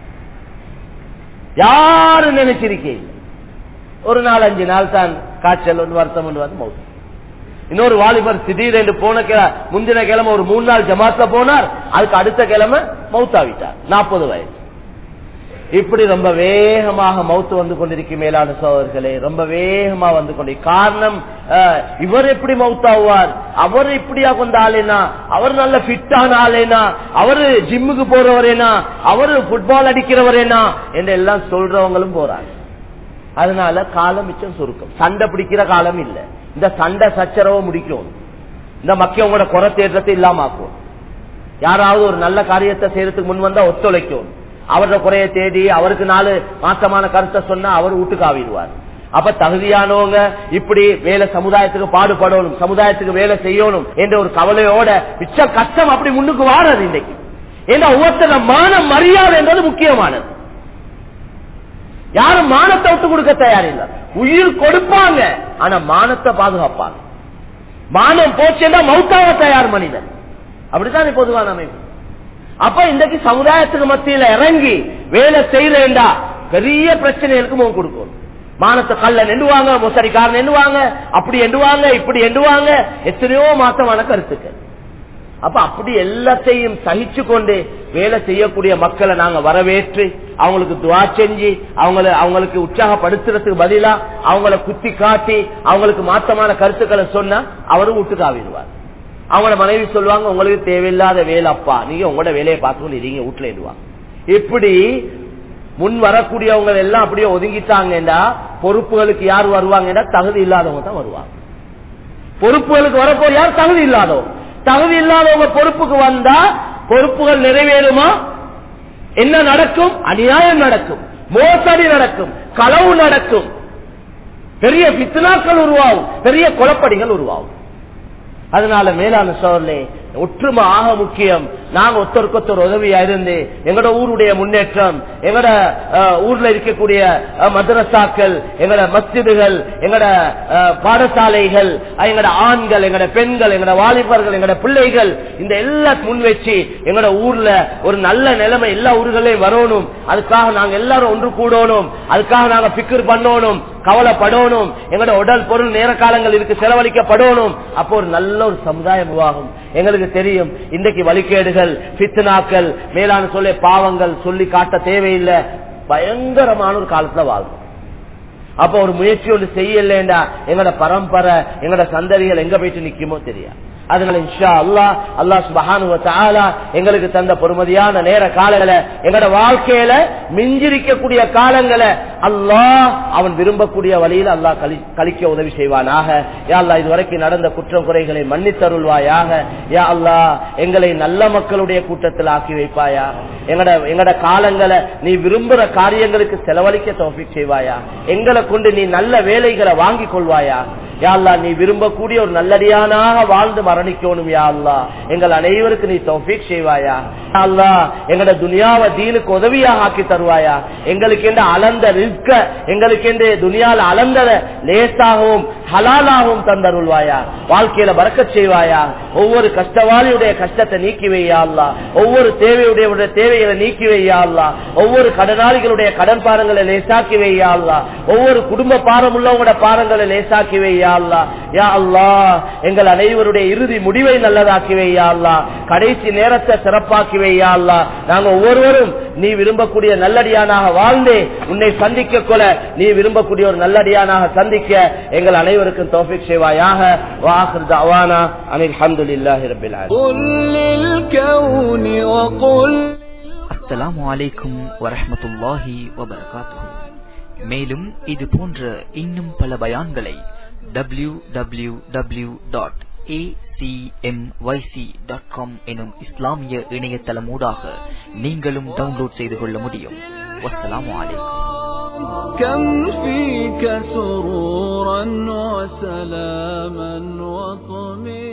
யாரு நினைச்சிருக்கீங்க ஒரு நாள் அஞ்சு நாள் தான் காய்ச்சல் ஒன்று வருத்தம் ஒன்று வந்து மௌத்து இன்னொரு வாலிபர் திடீரென்று போன கிழமை முந்தின கிழமை ஒரு மூணு நாள் ஜமாத்ல போனார் அதுக்கு அடுத்த கிழமை மௌத்தாவிட்டார் நாற்பது வயசு இப்படி ரொம்ப வேகமாக மௌத்து வந்து கொண்டிருக்கும் மேலான சோதர்களே ரொம்ப வேகமா வந்து கொண்டு காரணம் அஹ், இவர் எப்படி மௌத்தாவார் அவர் இப்படியா கொண்ட ஆளேனா அவர் நல்ல ஃபிட்டான ஆளேனா அவரு ஜிம்முக்கு போறவரேனா அவரு ஃபுட்பால் அடிக்கிறவரேனா என்று எல்லாம் சொல்றவங்களும் போறாங்க அதனால காலம் மிச்சம் சுருக்கம் சண்டை பிடிக்கிற காலம் இல்ல இந்த சண்டை சச்சரவை முடிக்கும் இந்த மக்களோட குறை தேற்றத்தை இல்லாம ஆக்கும் யாராவது ஒரு நல்ல காரியத்தை செய்யறதுக்கு முன் வந்தா ஒத்துழைக்கும் அவரோட குறைய தேடி அவருக்கு நாலு மாசமான கருத்தை சொன்னா அவர் வீட்டுக்கு ஆவிடுவார் அப்ப தகுதியானவங்க இப்படி வேலை சமுதாயத்துக்கு பாடுபடணும் சமுதாயத்துக்கு வேலை செய்யணும் என்ற ஒரு கவலையோட மிச்ச கஷ்டம் அப்படி முன்னுக்கு வாரது இன்னைக்கு ஏன்னா ஒவ்வொருத்தர மான மரியாதை என்றது முக்கியமானது யாரும் மானத்தை விட்டு கொடுக்க தயாரில்லை உயிர் கொடுப்பாங்க ஆனா மானத்தை பாதுகாப்பாங்க மானம் போச்சுன்னா மௌத்தாவ தயார் மனிதன் அப்படித்தான் பொதுவான அமைப்பு அப்ப இன்றைக்கு சமுதாயத்துக்கு மத்தியில இறங்கி வேலை செய்யறேன்டா பெரிய பிரச்சனைகளுக்கு முகம் கொடுக்கும் மானத்தை கல்ல நெண்டுவாங்க மொசரிக்காரன் எண்ணுவாங்க அப்படி எண்ணுவாங்க இப்படி எண்ணுவாங்க எத்தனையோ மாசமான கருத்துக்கள் அப்ப அப்படி எல்லாத்தையும் சகிச்சு கொண்டு வேலை செய்யக்கூடிய மக்களை நாங்க வரவேற்று அவங்களுக்கு துவா செஞ்சு அவங்கள அவங்களுக்கு உற்சாகப்படுத்துறதுக்கு பதிலா அவங்கள குத்தி காட்டி அவங்களுக்கு மாத்தமான கருத்துக்களை சொன்னா அவரும் வீட்டுக்கு ஆவிடுவார் அவங்களோட மனைவி சொல்லுவாங்க உங்களுக்கு தேவையில்லாத வேலை அப்பா நீங்க உங்களோட வேலையை பார்த்துக்கொண்டு இருங்க வீட்டுல இடுவாங்க இப்படி முன் வரக்கூடியவங்க எல்லாம் அப்படியே ஒதுங்கிட்டாங்கன்னா பொறுப்புகளுக்கு யார் வருவாங்கன்னா தகுதி இல்லாதவங்க தான் வருவாங்க பொறுப்புகளுக்கு வரப்போ யார் தகுதி இல்லாதவங்க தகுதி இல்லாதவங்க பொறுப்புக்கு வந்தா பொறுப்புகள் நிறைவேறுமா என்ன நடக்கும் அநியாயம் நடக்கும் மோசடி நடக்கும் களவு நடக்கும் பெரிய பித்னாக்கள் உருவாகும் பெரிய குழப்படிகள் உருவாகும் அதனால மேலான சோழலே ஒற்றுமை ஆக முக்கியம் நாங்க ஒருத்தருக்கு ஒருத்தர் உதவியா இருந்து எங்கட ஊருடைய முன்னேற்றம் எங்கட அஹ், ஊர்ல இருக்கக்கூடிய அஹ், மதரசாக்கள் எங்கட மஸ்ஜிதுகள் எங்கட அஹ், பாடசாலைகள் அஹ், எங்கட ஆண்கள் எங்கட பெண்கள் எங்கட வாலிபர்கள் எங்கட பிள்ளைகள் இந்த எல்லா முன் வச்சு எங்கட ஊர்ல ஒரு நல்ல நிலைமை எல்லா ஊர்களையும் வரணும் அதுக்காக நாங்க எல்லாரும் ஒன்று கூடணும் அதுக்காக நாங்க பிக்கர் பண்ணணும் கவலைப்படணும் எங்களோட உடல் பொருள் நேர காலங்கள் இருக்கு செலவழிக்கப்படணும் அப்போ ஒரு நல்ல ஒரு சமுதாயம் உருவாகும் எங்களுக்கு தெரியும் இன்றைக்கு வழிகேடுகள் பித்னாக்கள் மேலான சொல்ல பாவங்கள் சொல்லி காட்ட தேவையில்லை பயங்கரமான ஒரு காலத்துல வாழ்றோம் அப்ப ஒரு முயற்சி ஒன்று செய்யலேண்டா எங்களோட பரம்பரை எங்களோட சந்ததிகள் எங்க போயிட்டு நிக்குமோ தெரியாது அதனால இன்ஷா அல்லா அல்லா சுபஹானு தஆலா எங்களுக்கு தந்த பொறுமதியான நேர காலங்களை எங்களோட வாழ்க்கையில மிஞ்சிருக்கக்கூடிய காலங்களை அல்லாஹ் அவன் விரும்பக்கூடிய வழியில் அல்லாஹ் கழி- கழிக்க உதவி செய்வானாக யா அல்லாஹ் இதுவரைக்கும் நடந்த குற்றம் குறைகளை மன்னித்தருள்வாயாக யா அல்லாஹ் எங்களை நல்ல மக்களுடைய கூட்டத்தில் ஆக்கி வைப்பாயா எங்கட எங்கட காலங்களை நீ விரும்புற காரியங்களுக்கு செலவழிக்க தௌஃபீக் செய்வாயா எங்களை கொண்டு நீ நல்ல வேலைகளை வாங்கிக் கொள்வாயா யா அல்லாஹ் நீ விரும்பக்கூடிய ஒரு நல்லடியானாக வாழ்ந்து மரணிக்கணும் யா அல்லாஹ் எங்கள் அனைவருக்கு நீ தௌஃபீக் செய்வாயா யா அல்லாஹ் எங்கட துனியாவை தீனுக்கு உதவியாக ஆக்கி தருவாயா எங்களுக்கு என்று அளந்த ரிஸ்க எங்களுக்கு என்று துனியால அளந்தத லேசாகவும் ஹலாலாகவும் தந்தருள்வாயா வாழ்க்கையில பறக்கச் செய்வாயா ஒவ்வொரு கஷ்டவாளியுடைய கஷ்டத்தை நீக்கி வையா அல்லா ஒவ்வொரு தேவையுடைய தேவைகளை நீக்கி வையா அல்லா ஒவ்வொரு கடனாளிகளுடைய கடன் பாரங்களை லேசாக்கி வையா அல்லா ஒவ்வொரு குடும்ப பாரம் உள்ளவங்களோட பாரங்களை லேசாக்கி வையா அல்லா யா அல்லா எங்கள் அனைவருடைய இறுதி முடிவை நல்லதாக்கி வையா அல்லா கடைசி நேரத்தை சிறப்பாக்கி வையா அல்லா நாங்க ஒவ்வொருவரும் நீ விரும்பக்கூடிய நல்லடியானாக வாழ்ந்தே உன்னை சந்திக்க கொல நீ விரும்பக்கூடிய ஒரு நல்லடியானாக சந்திக்க எங்கள் அனைவருக்கும் தோஃபிக் செய்வாயாக வாஹர் தவானா அனில் அல்ஹம்துலில்லாஹி ரப்பில் ஆலமீன்
قل للكون وقل
அஸ்ஸலாமு அலைக்கும் வரஹ்மத்துல்லாஹி வபரகாத்துஹு மேலும் இது போன்ற இன்னும் பல பயான்களை டபிள்யூ டபிள்யூ டபிள்யூ டாட் எனும் இஸ்லாமிய இணையதளமூடாக நீங்களும் டவுன்லோட் செய்து கொள்ள முடியும் வஸ்ஸலாமு அலைக்கும்
كم فيك سرورا وسلاما وطمئنا